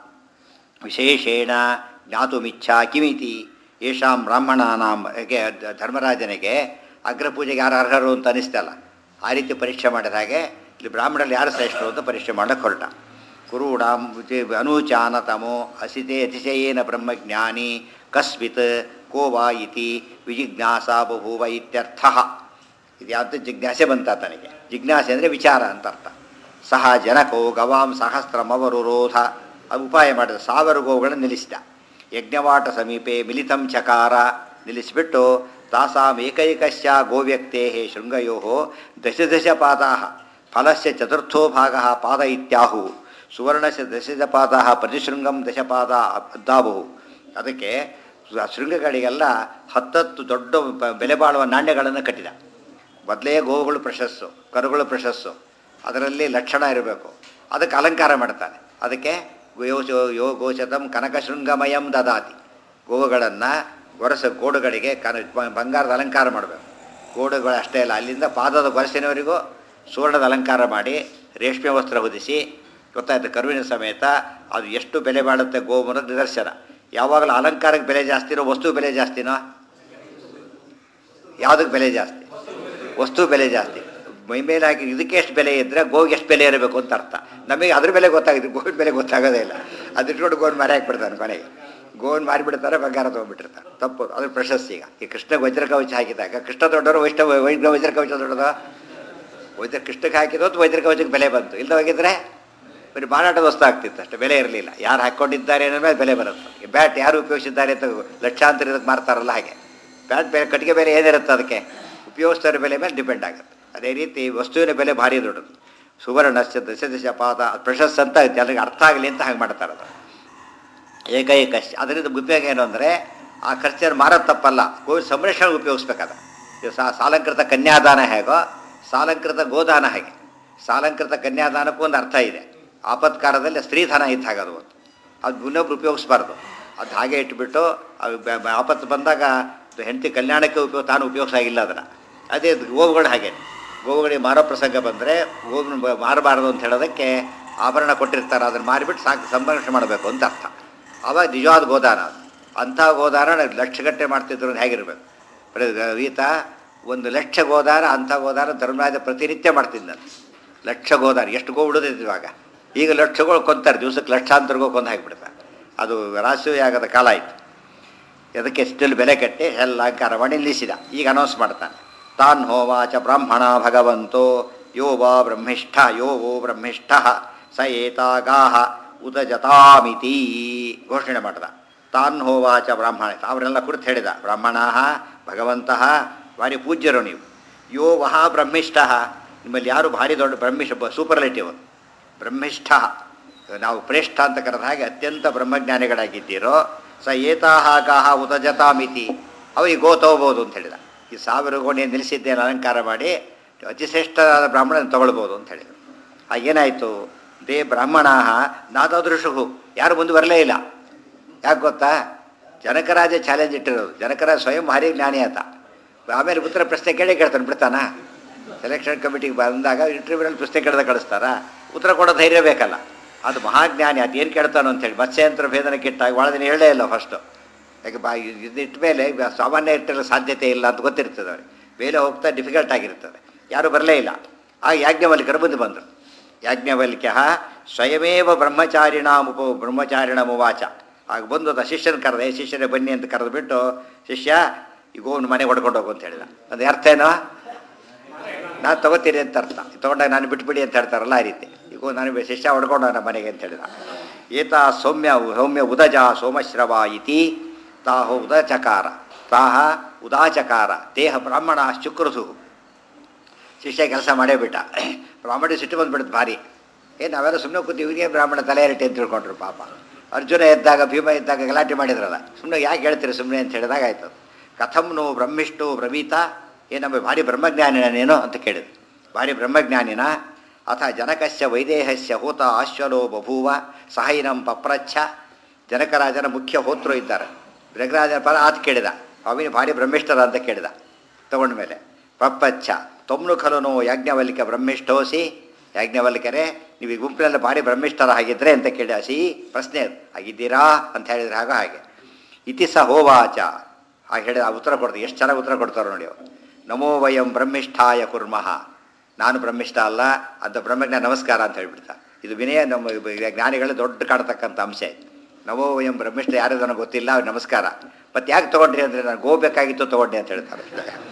ವಿಶೇಷೇಣ ಜ್ಞಾತುಮಿಚ್ಛಾ ಕಿಮಿತಿ ಯೇಷಾಂ ಬ್ರಾಹ್ಮಣಾನಾಂ ಗೆ ಧರ್ಮರಾಜನಿಗೆ ಅಗ್ರಪೂಜೆಗೆ ಯಾರು ಅರ್ಹರು ಅಂತ ಅನಿಸ್ತಲ್ಲ ಆ ರೀತಿ ಪರೀಕ್ಷೆ ಮಾಡಿದ ಹಾಗೆ ಇಲ್ಲಿ ಬ್ರಾಹ್ಮಣರಲ್ಲಿ ಯಾರು ಶ್ರೇಷ್ಠರು ಅಂತ ಪರೀಕ್ಷೆ ಮಾಡೋಕ್ಕೆ ಹೊರಟ ಕುರುಡಾಂ ಅನೂಚಾನತಮೋ ಅಸಿತೆ ಅತಿಶಯೇನ ಬ್ರಹ್ಮಜ್ಞಾನಿ ಕಸ್ಮಿತ್ ಕೋ ವಾ ಇತಿ ವಿಜಿಜ್ಞಾಸ ಬಭೂವ ಇತ್ಯರ್ಥ ಇದು ಯಾವುದು ಜಿಜ್ಞಾಸೆ ಬಂತ ತನಗೆ ಜಿಜ್ಞಾಸೆ ಅಂದರೆ ವಿಚಾರ ಅಂತ ಅರ್ಥ ಸಹ ಜನಕೋ ಗವಾಂ ಸಹಸ್ರಮವರುರೋಧ ಅದು ಉಪಾಯ ಮಾಡಿದ ಸಾವಿರ ಗೋವುಗಳನ್ನು ನಿಲ್ಲಿಸಿದ ಯಜ್ಞವಾಟ ಸಮೀಪೆ ಮಿಲಿತಂ ಚಕಾರ ನಿಲ್ಲಿಸಿಬಿಟ್ಟು ತಾಸಾಂ ಏಕೈಕಶ್ಚ ಗೋವ್ಯಕ್ತೇ ಶೃಂಗಯೋ ದಶ ದಶ ಪಾದಾ ಫಲಸ್ಯ ಚತುರ್ಥೋ ಭಾಗ ಪಾದ ಇತ್ಯಾಹು ಸುವರ್ಣಸ್ಯ ದಶದ ಪಾದ ಪ್ರತಿಶೃಂಗಂ ದಶಪಾದ ಅದ್ದಾವು ಅದಕ್ಕೆ ಆ ಶೃಂಗಗಳಿಗೆಲ್ಲ ಹತ್ತತ್ತು ದೊಡ್ಡ ಬ- ಬೆಲೆ ಬಾಳುವ ನಾಣ್ಯಗಳನ್ನು ಕಟ್ಟಿದ ಮೊದಲೇ ಗೋವುಗಳು ಪ್ರಶಸ್ಸು ಕರುಗಳು ಪ್ರಶಸ್ಸು ಅದರಲ್ಲಿ ಲಕ್ಷಣ ಇರಬೇಕು ಅದಕ್ಕೆ ಅಲಂಕಾರ ಮಾಡ್ತಾನೆ ಅದಕ್ಕೆ ಯೋಚೋ ಯೋ ಗೋಚತಂ ಕನಕ ಶೃಂಗಮಯಂ ದದಾತಿ ಗೋವುಗಳನ್ನು ಗೊರಸ ಗೋಡುಗಳಿಗೆ ಕನ ಬ- ಬಂಗಾರದ ಅಲಂಕಾರ ಮಾಡಬೇಕು ಗೋಡುಗಳು ಅಷ್ಟೇ ಅಲ್ಲ ಅಲ್ಲಿಂದ ಪಾದದ ಗೊರಸಿನವರಿಗೂ ಸುವರ್ಣದ ಅಲಂಕಾರ ಮಾಡಿ ರೇಷ್ಮೆ ವಸ್ತ್ರ ಹೊದಿಸಿ ಗೊತ್ತಾಯ್ತು ಕರುವಿನ ಸಮೇತ ಅದು ಎಷ್ಟು ಬೆಲೆ ಬಾಳುತ್ತೆ ಗೋಮರದ ನಿದರ್ಶನ ಯಾವಾಗಲೂ ಅಲಂಕಾರಕ್ಕೆ ಬೆಲೆ ಜಾಸ್ತಿನೋ ವಸ್ತು ಬೆಲೆ ಜಾಸ್ತಿನೋ ಯಾವುದಕ್ಕೆ ಬೆಲೆ ಜಾಸ್ತಿ ವಸ್ತು ಬೆಲೆ ಜಾಸ್ತಿ ಮೈ ಮೇಲೆ ಹಾಕಿ ಇದಕ್ಕೆ ಎಷ್ಟು ಬೆಲೆ ಇದ್ದರೆ ಗೋಗೆ ಎಷ್ಟು ಬೆಲೆ ಇರಬೇಕು ಅಂತ ಅರ್ಥ ನಮಗೆ ಅದ್ರ ಬೆಲೆ ಗೊತ್ತಾಗಿದೆ ಗೋವಿನ ಬೆಲೆ ಗೊತ್ತಾಗೋದೇ ಇಲ್ಲ ಅದಿಟ್ಕೊಂಡು ಗೋನ್ ಮಾರಿ ಹಾಕ್ಬಿಡ್ತಾನೆ ಕೊನೆಗೆ ಗೋನ್ ಮಾರಿಬಿಡ್ತಾರೆ ಬಂಗಾರ ತೊಗೊಂಡ್ಬಿಟ್ಟಿರ್ತಾರೆ ತಪ್ಪು ಅದ್ರ ಪ್ರಶಸ್ತಿ ಈಗ ಈ ಕೃಷ್ಣ ವಜ್ರ ಕವಚ ಹಾಕಿದಾಗ ಕೃಷ್ಣ ದೊಡ್ಡವರು ವೈಷ್ಣವ ವೈಷ್ಣವ ವಜ್ರ ಕವಚ ದೊಡ್ಡದು ವಜ್ರ ಕೃಷ್ಣಕ್ಕೆ ಹಾಕಿದ್ದು ಅಥವಾ ವಜ್ರ ಕವಚಕ್ಕೆ ಬೆಲೆ ಬಂತು ಇಲ್ಲದ ಹೋಗಿದ್ರೆ ಬರೀ ಮಾರಾಟದ ವಸ್ತು ಆಗ್ತಿತ್ತು ಅಷ್ಟೇ ಬೆಲೆ ಇರಲಿಲ್ಲ ಯಾರು ಹಾಕ್ಕೊಂಡಿದ್ದಾರೆ ಅನ್ನೋ ಮೇಲೆ ಬೆಲೆ ಬರುತ್ತೆ ಈ ಬ್ಯಾಟ್ ಯಾರು ಉಪಯೋಗಿಸಿದ್ದಾರೆ ಅಂತ ಲಕ್ಷಾಂತರ ಇದಕ್ಕೆ ಮಾರ್ತಾರಲ್ಲ ಹಾಗೆ ಬ್ಯಾಟ್ ಬೆಲೆ ಕಟ್ಟಿಗೆ ಬೆಲೆ ಏನಿರುತ್ತೆ ಅದಕ್ಕೆ ಉಪಯೋಗಿಸ್ತಾರ ಬೆಲೆ ಮೇಲೆ ಡಿಪೆಂಡ್ ಆಗುತ್ತೆ ಅದೇ ರೀತಿ ವಸ್ತುವಿನ ಬೆಲೆ ಭಾರಿ ದೊಡ್ಡದು ಸುವರ್ಣಸ್ಯ ದಶ ದಶ ಪಾದ ಪ್ರಶಸ್ತ ಅಂತ ಜನರಿಗೆ ಅರ್ಥ ಆಗಲಿ ಅಂತ ಹಾಗೆ ಮಾಡ್ತಾರೆ ಅದು ಏಕೈಕ ಅದರಿಂದ ಉಪಯೋಗ ಏನು ಅಂದರೆ ಆ ಖರ್ಚನ್ನು ಮಾರೋದು ತಪ್ಪಲ್ಲ ಗೋ ಸಂರಕ್ಷಣೆಗೆ ಉಪಯೋಗಿಸ್ಬೇಕಾದ ಇದು ಸಾ ಸಾಲಂಕೃತ ಕನ್ಯಾದಾನ ಹೇಗೋ ಸಾಲಂಕೃತ ಗೋದಾನ ಹೇಗೆ ಸಾಲಂಕೃತ ಕನ್ಯಾದಾನಕ್ಕೂ ಒಂದು ಅರ್ಥ ಇದೆ ಆಪತ್ಕಾಲದಲ್ಲಿ ಸ್ತ್ರೀಧನ ಇದ್ದ ಹಾಗೆ ಅದು ಒಂದು ಅದು ಇನ್ನೊಬ್ರು ಉಪಯೋಗಿಸ್ಬಾರ್ದು ಅದು ಹಾಗೆ ಇಟ್ಬಿಟ್ಟು ಅದು ಬ- ಬ- ಆಪತ್ತು ಬಂದಾಗ ಅದು ಹೆಂಡತಿ ಕಲ್ಯಾಣಕ್ಕೆ ಉಪಯೋಗ ತಾನು ಉಪಯೋಗಿಸಾಗಿಲ್ಲ ಅದನ್ನು ಅದೇ ಗೋವುಗಳು ಹಾಗೆ ಗೋವುಗಳಿಗೆ ಮಾರೋ ಪ್ರಸಂಗ ಬಂದರೆ ಗೋವಿನ ಬ- ಮಾರಬಾರ್ದು ಅಂತ ಹೇಳೋದಕ್ಕೆ ಆಭರಣ ಕೊಟ್ಟಿರ್ತಾರೆ ಅದನ್ನು ಮಾರಿಬಿಟ್ಟು ಸಾಕು ಸಂರಕ್ಷಣೆ ಮಾಡಬೇಕು ಅಂತ ಅರ್ಥ ಅವಾಗ ನಿಜವಾದ ಗೋದಾನ ಅದು ಅಂಥ ಗೋದಾನ ಲಕ್ಷಗಟ್ಟೆ ಮಾಡ್ತಿದ್ರು ಅಂತ ಹೇಗಿರ್ಬೇಕು ಪ್ರ- ಈತ ಒಂದು ಲಕ್ಷ ಗೋದಾನ ಅಂಥ ಗೋದಾನ ಧರ್ಮರಾಜ ಪ್ರತಿನಿತ್ಯ ಮಾಡ್ತಿದ್ದಂತೆ ಲಕ್ಷ ಗೋದಾನ ಎಷ್ಟು ಗೋ ಉಳಿದಿತ್ತು ಇವಾಗ ಈಗ ಲಕ್ಷಗಳು ಕೊಂತಾರೆ ದಿವಸಕ್ಕೆ ಲಕ್ಷಾಂತರ ಗೋ ಕೊಂದು ಹಾಕಿಬಿಡ್ತಾರೆ ಅದು ರಾಶಿಯಾಗದ ಕಾಲ ಆಯಿತು ಅದಕ್ಕೆ ಸ್ಟಿಲ್ ಬೆಲೆ ಕಟ್ಟಿ ಎಲ್ಲ ಅಲಂಕಾರ ಮಾಡಿ ನಿಲ್ಲಿಸಿದ ಈಗ ಅನೌನ್ಸ್ ಮಾಡ್ತಾನೆ ತಾನ್ ಹೋವಾಚ ಬ್ರಾಹ್ಮಣ ಭಗವಂತೋ ಯೋ ವಾ ಬ್ರಹ್ಮಿಷ್ಠ ಯೋ ವೋ ಬ್ರಹ್ಮಿಷ್ಠ ಸ ಏತಾಗಾಹ ಉದಜತಾಮಿತಿ ಘೋಷಣೆ ಮಾಡ್ದ ತಾನ್ ಹೋವಾಚ ಬ್ರಾಹ್ಮಣ ಅವರೆಲ್ಲ ಕುರಿತು ಹೇಳಿದ ಬ್ರಾಹ್ಮಣ ಭಗವಂತಃ ಭಾರಿ ಪೂಜ್ಯರು ನೀವು ಯೋ ವಹ ಬ್ರಹ್ಮಿಷ್ಠ ನಿಮ್ಮಲ್ಲಿ ಯಾರು ಭಾರಿ ದೊಡ್ಡ ಬ್ರಹ್ಮಿಷ್ಠ ಸೂಪರ್ಲೇಟಿವ್ ಬ್ರಹ್ಮಿಷ್ಠ ನಾವು ಪ್ರೇಷ್ಠ ಅಂತ ಕರೆದ ಹಾಗೆ ಅತ್ಯಂತ ಬ್ರಹ್ಮಜ್ಞಾನಿಗಳಾಗಿದ್ದೀರೋ ಸ ಏತಾಹಾಗಾಹ ಉದಜತಾಮಿತಿ ಅವರಿಗೆ ಗೋ ತಗೋಬೋದು ಅಂತ ಹೇಳಿದ ಈ ಸಾವಿರ ಗೋಣಿ ನಿಲ್ಲಿಸಿದ್ದೇನೆ ಅಲಂಕಾರ ಮಾಡಿ ಅತಿಶ್ರೇಷ್ಠವಾದ ಬ್ರಾಹ್ಮಣನ ತಗೊಳ್ಬೋದು ಅಂತ ಹೇಳಿದರು ಆಗೇನಾಯಿತು ದೇ ಬ್ರಾಹ್ಮಣ ನಾದದೃಶು ಯಾರು ಮುಂದೆ ಬರಲೇ ಇಲ್ಲ ಯಾಕೆ ಗೊತ್ತಾ ಜನಕರಾಜ ಚಾಲೆಂಜ್ ಇಟ್ಟಿರೋದು ಜನಕರಾಜ ಸ್ವಯಂ ಭಾರಿ ಜ್ಞಾನಿ ಆತ ಆಮೇಲೆ ಉತ್ತರ ಪ್ರಶ್ನೆ ಕೇಳೇ ಕೇಳ್ತಾನೆ ಬಿಡ್ತಾನ ಸೆಲೆಕ್ಷನ್ ಕಮಿಟಿಗೆ ಬಂದಾಗ ಇಂಟರ್ವ್ಯೂನಲ್ಲಿ ಪ್ರಶ್ನೆ ಕೇಳ್ದ ಕಳಿಸ್ತಾರ ಉತ್ತರ ಕೊಡೋ ಧೈರ್ಯ ಬೇಕಲ್ಲ ಅದು ಮಹಾಜ್ಞಾನಿ ಅದು ಏನು ಕೇಳ್ತಾನೋ ಅಂತೇಳಿ ಮತ್ಸ್ಯಂತರ ಭೇದನ ಕೆಟ್ಟಾಗ ಭಾಳ ದಿನ ಹೇಳೇ ಇಲ್ಲ ಫಸ್ಟು ಯಾಕೆ ಬಾ ಇದಿಟ್ಟ ಮೇಲೆ ಸಾಮಾನ್ಯ ಇಟ್ಟಿರೋ ಸಾಧ್ಯತೆ ಇಲ್ಲ ಅಂತ ಗೊತ್ತಿರ್ತದೆ ಅವ್ರಿಗೆ ಮೇಲೆ ಹೋಗ್ತಾ ಡಿಫಿಕಲ್ಟ್ ಆಗಿರ್ತದೆ ಯಾರೂ ಬರಲೇ ಇಲ್ಲ ಆಗ ಯಾಜ್ಞವಲ್ಕ್ಯರು ಮುಂದೆ ಬಂದರು ಯಾಜ್ಞವಲ್ಕ್ಯ ಸ್ವಯಮೇವ ಬ್ರಹ್ಮಚಾರಿಣ ಉಪ ಬ್ರಹ್ಮಚಾರಿಣ ಮುವಾಚ ಆಗ ಬಂದು ಅದು ಶಿಷ್ಯನ ಕರೆದ "ಏ ಶಿಷ್ಯನೇ ಬನ್ನಿ ಅಂತ ಕರೆದುಬಿಟ್ಟು ಶಿಷ್ಯ ಈಗ ಹೋಗಿ ಮನೆ ಹೊಡ್ಕೊಂಡು ಹೋಗು ಅಂತ ಹೇಳಿದ ಅದು ಅರ್ಥ ಏನೋ ನಾನು ತಗೋತೀನಿ ಅಂತ ಅರ್ಥ ತೊಗೊಂಡಾಗ ನಾನು ಬಿಟ್ಬಿಡಿ ಅಂತ ಹೇಳ್ತಾರಲ್ಲ ಆ ರೀತಿ ಈಗ ನಾನು ಶಿಷ್ಯ ಹೊಡ್ಕೊಂಡು ನಮ್ಮ ಮನೆಗೆ ಅಂತ ಹೇಳಿದ ಏತ ಸೌಮ್ಯ ಸೌಮ್ಯ ಉದಜ ಸೋಮಶ್ರವ ಇತಿ ತಾಹೋ ಉದಚಕಾರ ತಾಹ ಉದಾಚಕಾರ ದೇಹ ಬ್ರಾಹ್ಮಣ ಶುಕ್ರಸು ಶಿಷ್ಯ ಕೆಲಸ ಮಾಡೇ ಬಿಟ್ಟ ಬ್ರಾಹ್ಮಣ ಸಿಟ್ಟು ಬಂದ್ಬಿಡುತ್ತೆ ಭಾರಿ ಏ ನಾವೆಲ್ಲ ಸುಮ್ಮನೆ ಕೂತು ಇವನಿಗೆ ಬ್ರಾಹ್ಮಣ ತಲೆ ಎರಟೆ ಅಂತ ತಿಳ್ಕೊಂಡ್ರು ಪಾಪ ಅರ್ಜುನ ಎದ್ದಾಗ ಭೀಮ ಎದ್ದಾಗ ಗಲಾಟೆ ಮಾಡಿದ್ರಲ್ಲ ಸುಮ್ಮನೆ ಯಾಕೆ ಹೇಳ್ತೀರಿ ಸುಮ್ಮನೆ ಅಂತ ಹೇಳಿದಾಗ ಆಯ್ತು ಕಥಂನು ಬ್ರಹ್ಮಿಷ್ಟು ಬ್ರವೀತ ಏ ನಮ್ಮ ಭಾರಿ ಬ್ರಹ್ಮಜ್ಞಾನಿನ ನೀನು ಅಂತ ಕೇಳಿದ್ರು ಭಾರಿ ಬ್ರಹ್ಮಜ್ಞಾನಿನ ಅಥ ಜನಕಸ್ಯ ವೈದೇಹಸ್ಯ ಹೋತ ಆಶ್ವಲೋ ಬಭೂವ ಸಹೈನಂ ಪಪ್ರಚ್ಛ ಜನಕರಾಜನ ಮುಖ್ಯ ಹೋತೃ ಇದ್ದಾರೆ ಜಗರಾಜನ ಪರ ಆತ ಕೇಳಿದ ಅವಿನ ಭಾರಿ ಬ್ರಹ್ಮಿಷ್ಠರ ಅಂತ ಕೇಳಿದ ತಗೊಂಡ ಮೇಲೆ ಪಪ್ಪಚ್ಛ ತೊಮ್ನು ಖಲುನು ಯಾಜ್ಞವಲ್ಕ್ಯ ಬ್ರಹ್ಮಿಷ್ಠೋಸಿ ಯಾಜ್ಞವಲ್ಕ್ಯರೇ ನೀವು ಈ ಗುಂಪಿನಲ್ಲಿ ಭಾರಿ ಬ್ರಹ್ಮಿಷ್ಠರ ಹಾಗಿದ್ರೆ ಅಂತ ಕೇಳಿ ಹಸಿ ಪ್ರಶ್ನೆ ಅದು ಆಗಿದ್ದೀರಾ ಅಂತ ಹೇಳಿದ್ರೆ ಆಗ ಹಾಗೆ ಇತಿ ಸ ಹೋವಾಚ ಹಾಗೆ ಹೇಳಿದ ಆ ಉತ್ತರ ಕೊಡ್ತಾರೆ ಎಷ್ಟು ಚೆನ್ನಾಗಿ ಉತ್ತರ ಕೊಡ್ತಾರೆ ನೋಡಿ ಅವರು ನಮೋ ವಯಂ ಬ್ರಹ್ಮಿಷ್ಠಾಯ ಕುರ್ಮಃ ನಾನು ಬ್ರಹ್ಮಿಷ್ಠ ಅಲ್ಲ ಅಂತ ಬ್ರಹ್ಮಜ್ಞಾನ ನಮಸ್ಕಾರ ಅಂತ ಹೇಳ್ಬಿಡ್ತಾ ಇದು ವಿನಯ ನಮ್ಮ ಜ್ಞಾನಿಗಳು ದೊಡ್ಡ ಕಾಡ್ತಕ್ಕಂಥ ಅಂಶ ಇದು ನಮೋ ವಯಂ ಬ್ರಹ್ಮಿಷ್ಠ ಯಾರು ನನಗೆ ಗೊತ್ತಿಲ್ಲ ಅವ್ರು ನಮಸ್ಕಾರ ಮತ್ತು ಯಾಕೆ ತೊಗೊಂಡ್ರಿ ಅಂದರೆ ನಾನು ಗೋಬೇಕಾಗಿತ್ತು ತೊಗೊಂಡೆ ಅಂತ ಹೇಳ್ತಾರೆ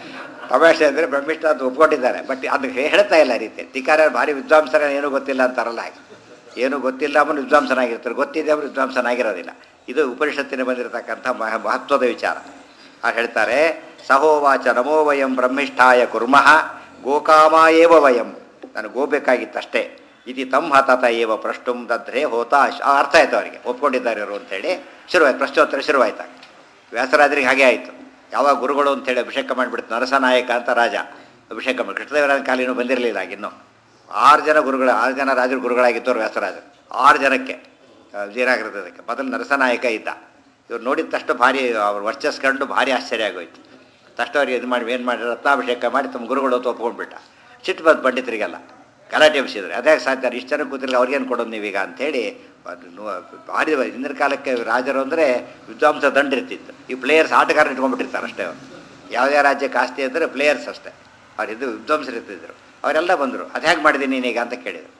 ತಮಾಷೆ ಅಂದರೆ ಬ್ರಹ್ಮಿಷ್ಠ ಅಂತ ಒಪ್ಕೊಂಡಿದ್ದಾರೆ ಬಟ್ ಅದು ಹೇಳ್ತಾ ಇಲ್ಲ ಆ ರೀತಿ ಟೀಕಾರ ಭಾರಿ ವಿದ್ವಾಂಸರ ಏನೂ ಗೊತ್ತಿಲ್ಲ ಅಂತಾರಲ್ಲ ಹಾಗೆ ಏನೂ ಗೊತ್ತಿಲ್ಲ ಅವನು ವಿದ್ವಾಂಸನಾಗಿರ್ತಾರೆ ಗೊತ್ತಿದೆ ಅವರು ವಿದ್ವಾಂಸನಾಗಿರೋದಿಲ್ಲ ಇದು ಉಪನಿಷತ್ತಿನ ಬಂದಿರತಕ್ಕಂಥ ಮಹ ಮಹತ್ವದ ವಿಚಾರ ಆ ಹೇಳ್ತಾರೆ ಸಹೋವಾಚ ನಮೋ ವಯಂ ಬ್ರಹ್ಮಿಷ್ಠಾಯ ಕುರ್ಮಃ ಗೋಕಾಮ ಏವ ವಯಂ ನಾನು ಗೋಬೇಕಾಗಿತ್ತಷ್ಟೇ ಇತಿ ತಮ್ಮ ಹತತ ಏವ ಪ್ರಷ್ಟುಂ ದದ್ರೆ ಹೋತ ಅಶ್- ಆ ಅರ್ಥ ಆಯ್ತು ಅವರಿಗೆ ಒಪ್ಕೊಂಡಿದ್ದಾರೆ ಇವರು ಅಂತೇಳಿ ಶುರುವಾಯ್ತು ಪ್ರಶ್ನೋತ್ತರ ಶುರುವಾಯ್ತಾಗ ವ್ಯಾಸರಾಜರಿಗೆ ಹಾಗೆ ಆಯಿತು ಯಾವಾಗ ಗುರುಗಳು ಅಂತೇಳಿ ಅಭಿಷೇಕ ಮಾಡಿಬಿಡ್ತು ನರಸನಾಯಕ ಅಂತ ರಾಜ ಅಭಿಷೇಕ ಮಾಡಿ ಕೃಷ್ಣದೇವರಾಜನ ಕಾಲಿನೂ ಬಂದಿರಲಿಲ್ಲ ಆಗಿನ್ನೂ ಆರು ಜನ ಗುರುಗಳು ಆರು ಜನ ರಾಜರು ಗುರುಗಳಾಗಿದ್ದವರು ವ್ಯಾಸರಾಜರು ಆರು ಜನಕ್ಕೆ ವಿಜಯನಗರದಕ್ಕೆ ಮೊದಲು ನರಸನಾಯಕ ಇದ್ದ ಇವ್ರು ನೋಡಿದ ತಕ್ಷಣ ಭಾರಿ ಅವ್ರ ವರ್ಚಸ್ ಕಂಡು ಭಾರಿ ಆಶ್ಚರ್ಯ ಆಗೋಯ್ತು ತಕ್ಷಣ ಅವ್ರಿಗೆ ಇದು ಮಾಡಿ ಏನು ಮಾಡಿ ರತ್ನಾಭಿಷೇಕ ಮಾಡಿ ತಮ್ಮ ಗುರುಗಳು ಅಂತ ಒಪ್ಕೊಂಡ್ಬಿಟ್ಟ ಸಿಟ್ಟು ಬಂದು ಪಂಡಿತರಿಗೆಲ್ಲ ಗಲಾಟೆ ಎಬ್ಸಿದ್ರು ಅದೇ ಸಾಧ್ಯ ಇಷ್ಟು ಜನ ಕೂತಿರಲಿ ಅವ್ರಿಗೇನು ಕೊಡೋದು ನೀವೀಗ ಅಂಥೇಳಿ ಅದು ನು- ಭಾರಿ ಹಿಂದಿನ ಕಾಲಕ್ಕೆ ರಾಜರು ಅಂದರೆ ವಿದ್ವಾಂಸ ದಂಡ ಇರ್ತಿತ್ತು ಈ ಪ್ಲೇಯರ್ಸ್ ಆಟಗಾರನ ಇಟ್ಕೊಂಡ್ಬಿಟ್ಟಿರ್ತಾರೆ ಅಷ್ಟೇ ಅವರು ಯಾವುದೇ ರಾಜ್ಯಕ್ಕೆ ಆಸ್ತಿ ಅಂದರೆ ಪ್ಲೇಯರ್ಸ್ ಅಷ್ಟೇ ಅವ್ರು ಇದು ವಿದ್ವಾಂಸರು ಇರ್ತಿದ್ರು ಅವರೆಲ್ಲ ಬಂದರು ಅದು ಹೇಗೆ ಮಾಡಿದ್ದೀನಿ ನೀನೀಗ ಅಂತ ಕೇಳಿದರು